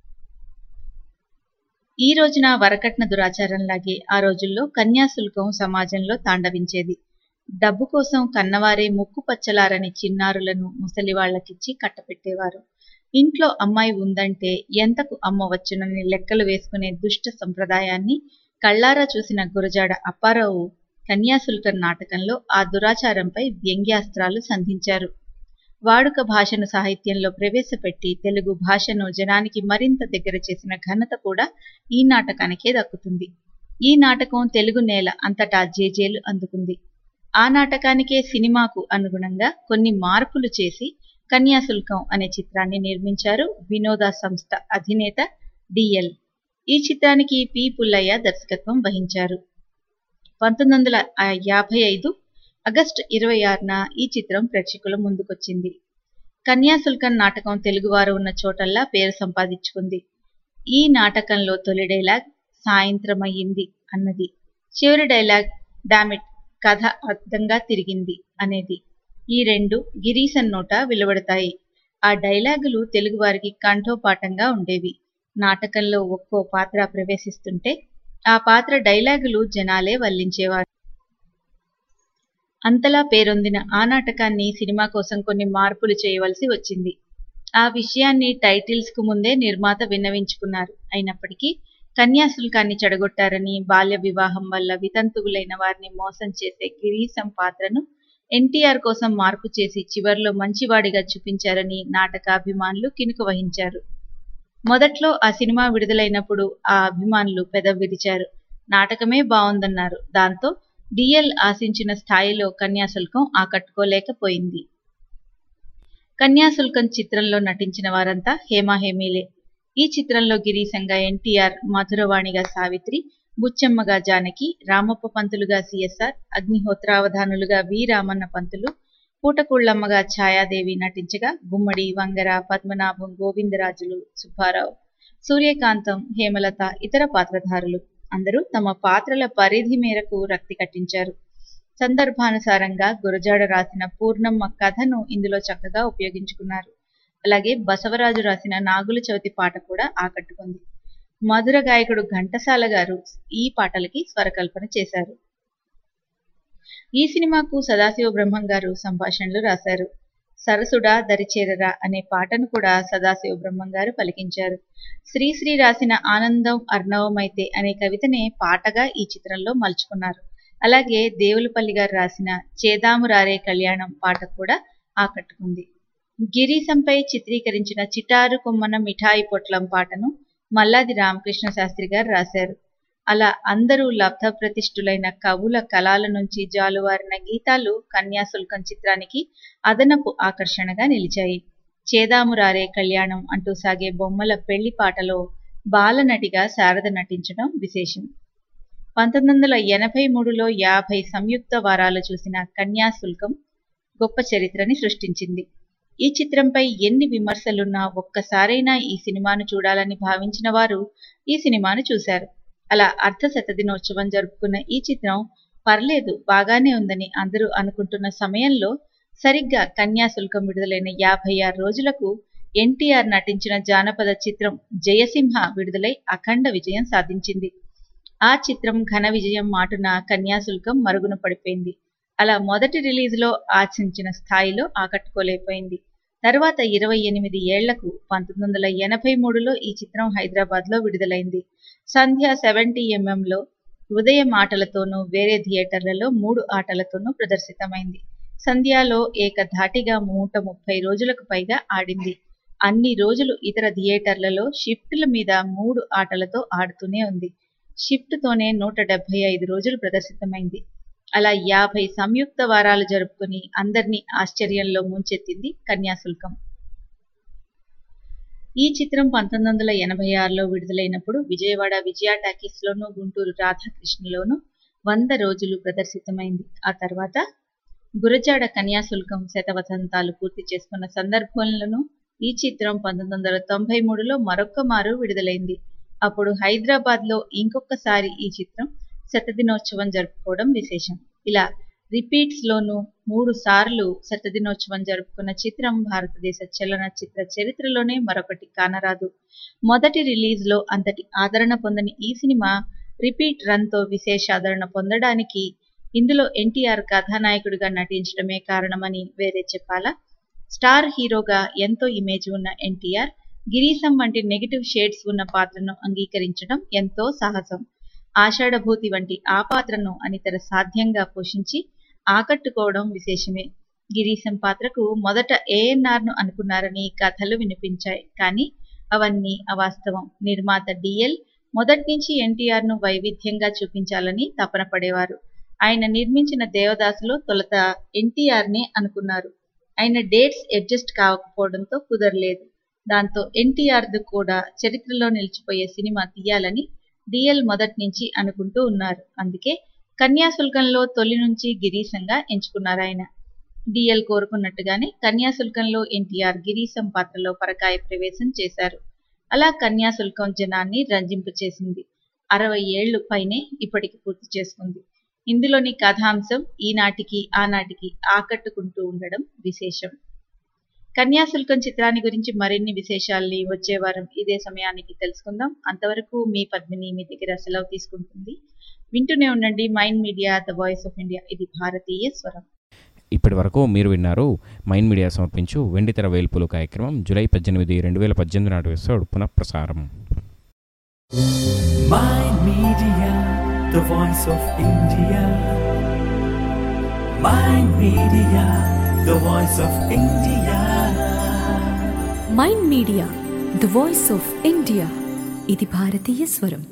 ఈ రోజున వరకట్న దురాచారంలాగే ఆ రోజుల్లో కన్యాశుల్కం సమాజంలో తాండవించేది డబ్బు కోసం కన్నవారే ముక్కు పచ్చలారని చిన్నారులను ముసలివాళ్లకిచ్చి కట్టపెట్టేవారు ఇంట్లో అమ్మాయి ఉందంటే ఎంతకు అమ్మ వచ్చునని లెక్కలు వేసుకునే దుష్ట సంప్రదాయాన్ని కళ్ళారా చూసిన గురజాడ అప్పారావు కన్యాశుల్కం నాటకంలో ఆ దురాచారంపై వ్యంగ్యాస్త్రాలు సంధించారు వాడుక భాషను సాహిత్యంలో ప్రవేశపెట్టి తెలుగు భాషను జనానికి మరింత దగ్గర చేసిన ఘనత కూడా ఈ నాటకానికే దక్కుతుంది ఈ నాటకం తెలుగు నేల అంతటా జేజేలు అందుకుంది ఆ నాటకానికే సినిమాకు అనుగుణంగా కొన్ని మార్పులు చేసి కన్యాశుల్కం అనే చిత్రాన్ని నిర్మించారు వినోద సంస్థ అధినేత డిఎల్ ఈ చిత్రానికి పి పుల్లయ్య దర్శకత్వం వహించారు పంతొమ్మిది వందల యాభై ఐదు ఆగస్టు ఇరవై ఆరున ఈ చిత్రం ప్రేక్షకుల ముందుకొచ్చింది కన్యాశుల్కం నాటకం తెలుగువారు ఉన్న చోటల్లా పేరు సంపాదించుకుంది ఈ నాటకంలో తొలి డైలాగ్ సాయంత్రం అయ్యింది అన్నది చివరి డైలాగ్ డామిట్ కథ అర్థంగా తిరిగింది అనేది ఈ రెండు గిరీశన్ నోట వెలువడతాయి ఆ డైలాగులు తెలుగువారికి కంఠోపాఠంగా ఉండేవి నాటకంలో ఒక్కో పాత్ర ప్రవేశిస్తుంటే ఆ పాత్ర డైలాగులు జనాలే వల్లించేవారు అంతలా పేరొందిన ఆ నాటకాన్ని సినిమా కోసం కొన్ని మార్పులు చేయవలసి వచ్చింది ఆ విషయాన్ని టైటిల్స్ కు ముందే నిర్మాత విన్నవించుకున్నారు అయినప్పటికీ కన్యాశుల్కాన్ని చెడగొట్టారని బాల్య వివాహం వల్ల వితంతువులైన వారిని మోసం చేసే గిరీశం పాత్రను ఎన్టీఆర్ కోసం మార్పు చేసి చివర్లో మంచివాడిగా చూపించారని నాటకాభిమానులు కినుక వహించారు మొదట్లో ఆ సినిమా విడుదలైనప్పుడు ఆ అభిమానులు పెదవి విరిచారు నాటకమే బాగుందన్నారు దాంతో డిఎల్ ఆశించిన స్థాయిలో కన్యాశుల్కం ఆకట్టుకోలేకపోయింది కన్యాశుల్కం చిత్రంలో నటించిన వారంతా హేమాహేమీలే ఈ చిత్రంలో గిరీశంగా ఎన్టీఆర్ మధురవాణిగా సావిత్రి బుచ్చమ్మగా జానకి రామప్ప పంతులుగా సిఎస్ఆర్ అగ్నిహోత్రావధానులుగా వి రామన్న పంతులు పూటకుళ్ళమ్మగా ఛాయాదేవి నటించగా గుమ్మడి వంగర పద్మనాభం గోవిందరాజులు సుబ్బారావు సూర్యకాంతం హేమలత ఇతర పాత్రధారులు అందరూ తమ పాత్రల పరిధి మేరకు రక్తి కట్టించారు సందర్భానుసారంగా గురజాడ రాసిన పూర్ణమ్మ కథను ఇందులో చక్కగా ఉపయోగించుకున్నారు అలాగే బసవరాజు రాసిన నాగుల చవితి పాట కూడా ఆకట్టుకుంది మధుర గాయకుడు ఘంటసాల గారు ఈ పాటలకి స్వరకల్పన చేశారు ఈ సినిమాకు సదాశివ బ్రహ్మం గారు సంభాషణలు రాశారు సరసుడా దరిచేరరా అనే పాటను కూడా సదాశివ బ్రహ్మం గారు పలికించారు శ్రీశ్రీ రాసిన ఆనందం అర్ణవమైతే అనే కవితనే పాటగా ఈ చిత్రంలో మలుచుకున్నారు అలాగే దేవులపల్లి గారు రాసిన చేదామురారే కళ్యాణం పాట కూడా ఆకట్టుకుంది గిరీశంపై చిత్రీకరించిన చిటారు కొమ్మన మిఠాయి పొట్లం పాటను మల్లాది రామకృష్ణ శాస్త్రి గారు రాశారు అలా అందరూ లబ్ధ ప్రతిష్ఠులైన కవుల కళాల నుంచి జాలువారిన గీతాలు కన్యాశుల్కం చిత్రానికి అదనపు ఆకర్షణగా నిలిచాయి చేదామురారే కళ్యాణం అంటూ సాగే బొమ్మల పెళ్లి పాటలో బాలనటిగా శారద నటించడం విశేషం పంతొమ్మిది వందల ఎనభై మూడులో యాభై సంయుక్త వారాలు చూసిన కన్యాశుల్కం గొప్ప చరిత్రని సృష్టించింది ఈ చిత్రంపై ఎన్ని విమర్శలున్నా ఒక్కసారైనా ఈ సినిమాను చూడాలని భావించిన వారు ఈ సినిమాను చూశారు అలా అర్ధ శతదినోత్సవం జరుపుకున్న ఈ చిత్రం పర్లేదు బాగానే ఉందని అందరూ అనుకుంటున్న సమయంలో సరిగ్గా కన్యాశుల్కం విడుదలైన యాభై ఆరు రోజులకు ఎన్టీఆర్ నటించిన జానపద చిత్రం జయసింహ విడుదలై అఖండ విజయం సాధించింది ఆ చిత్రం ఘన విజయం మాటున కన్యాశుల్కం మరుగున పడిపోయింది అలా మొదటి రిలీజ్లో ఆశించిన స్థాయిలో ఆకట్టుకోలేకపోయింది తర్వాత ఇరవై ఎనిమిది ఏళ్లకు పంతొమ్మిది వందల ఎనభై మూడులో ఈ చిత్రం హైదరాబాద్లో విడుదలైంది సంధ్య సెవెంటీ ఎంఎంలో ఉదయం ఆటలతోనూ వేరే థియేటర్లలో మూడు ఆటలతోనూ ప్రదర్శితమైంది సంధ్యాలో ఏకధాటిగా నూట ముప్పై రోజులకు పైగా ఆడింది అన్ని రోజులు ఇతర థియేటర్లలో షిఫ్టుల మీద మూడు ఆటలతో ఆడుతూనే ఉంది షిఫ్ట్తోనే నూట డెబ్బై ఐదు రోజులు ప్రదర్శితమైంది అలా యాభై సంయుక్త వారాలు జరుపుకుని అందరినీ ఆశ్చర్యంలో ముంచెత్తింది కన్యాశుల్కం ఈ చిత్రం పంతొమ్మిది వందల ఎనభై ఆరులో విడుదలైనప్పుడు విజయవాడ విజయ టాకీస్లోను గుంటూరు రాధాకృష్ణలోను వంద రోజులు ప్రదర్శితమైంది ఆ తర్వాత గురజాడ కన్యాశుల్కం శతవసంతాలు పూర్తి చేసుకున్న సందర్భంలోనూ ఈ చిత్రం పంతొమ్మిది వందల తొంభై మూడులో మరొక్క మారు విడుదలైంది అప్పుడు హైదరాబాద్లో ఇంకొకసారి ఈ చిత్రం శతదినోత్సవం జరుపుకోవడం విశేషం ఇలా రిపీట్స్ లోను మూడు సార్లు శతదినోత్సవం జరుపుకున్న చిత్రం భారతదేశ చలనచిత్ర చరిత్రలోనే మరొకటి కానరాదు మొదటి రిలీజ్ లో అంతటి ఆదరణ పొందని ఈ సినిమా రిపీట్ రన్ తో విశేష ఆదరణ పొందడానికి ఇందులో ఎన్టీఆర్ కథానాయకుడిగా నటించడమే కారణమని వేరే చెప్పాలా స్టార్ హీరోగా ఎంతో ఇమేజ్ ఉన్న ఎన్టీఆర్ గిరీశం వంటి నెగిటివ్ షేడ్స్ ఉన్న పాత్రను అంగీకరించడం ఎంతో సాహసం ఆషాఢభూతి వంటి ఆ పాత్రను అనితర సాధ్యంగా పోషించి ఆకట్టుకోవడం విశేషమే గిరీశం పాత్రకు మొదట ఏఎన్ఆర్ ను అనుకున్నారని కథలు వినిపించాయి కానీ అవన్నీ అవాస్తవం నిర్మాత డిఎల్ మొదటి నుంచి ఎన్టీఆర్ ను వైవిధ్యంగా చూపించాలని తపన పడేవారు ఆయన నిర్మించిన దేవదాసులో తొలుత ఎన్టీఆర్ నే అనుకున్నారు ఆయన డేట్స్ అడ్జస్ట్ కావకపోవడంతో కుదరలేదు దాంతో ఎన్టీఆర్ ది కూడా చరిత్రలో నిలిచిపోయే సినిమా తీయాలని డిఎల్ మొదటి నుంచి అనుకుంటూ ఉన్నారు అందుకే కన్యాశుల్కంలో తొలి నుంచి గిరీశంగా ఎంచుకున్నారు ఆయన డిఎల్ కోరుకున్నట్టుగానే కన్యాశుల్కంలో ఎన్టీఆర్ గిరీశం పాత్రలో పరకాయ ప్రవేశం చేశారు అలా కన్యాశుల్కం జనాన్ని రంజింపు చేసింది అరవై ఏళ్లు పైనే ఇప్పటికి పూర్తి చేసుకుంది ఇందులోని కథాంశం ఈనాటికి ఆనాటికి ఆకట్టుకుంటూ ఉండడం విశేషం కన్యాశుల్కం చిత్రాన్ని గురించి మరిన్ని విశేషాల్ని వచ్చే వారం ఇదే సమయానికి తెలుసుకుందాం అంతవరకు మీ పద్మిని మీ దగ్గర సెలవు తీసుకుంటుంది వింటూనే ఉండండి Mind Media the voice of India ఇది భారతీయ స్వరం ఇప్పటి వరకు మీరు విన్నారు మైండ్ మీడియా సమర్పించు వెండితెర వేల్పులు కార్యక్రమం జూలై పద్దెనిమిది రెండు వేల పద్దెనిమిది నాటి ఎపిసోడ్ పునఃప్రసారం Mind Media, the voice of India. Mind Media, the voice of India. Mind Media the voice of India ఇది భారతీయ స్వరం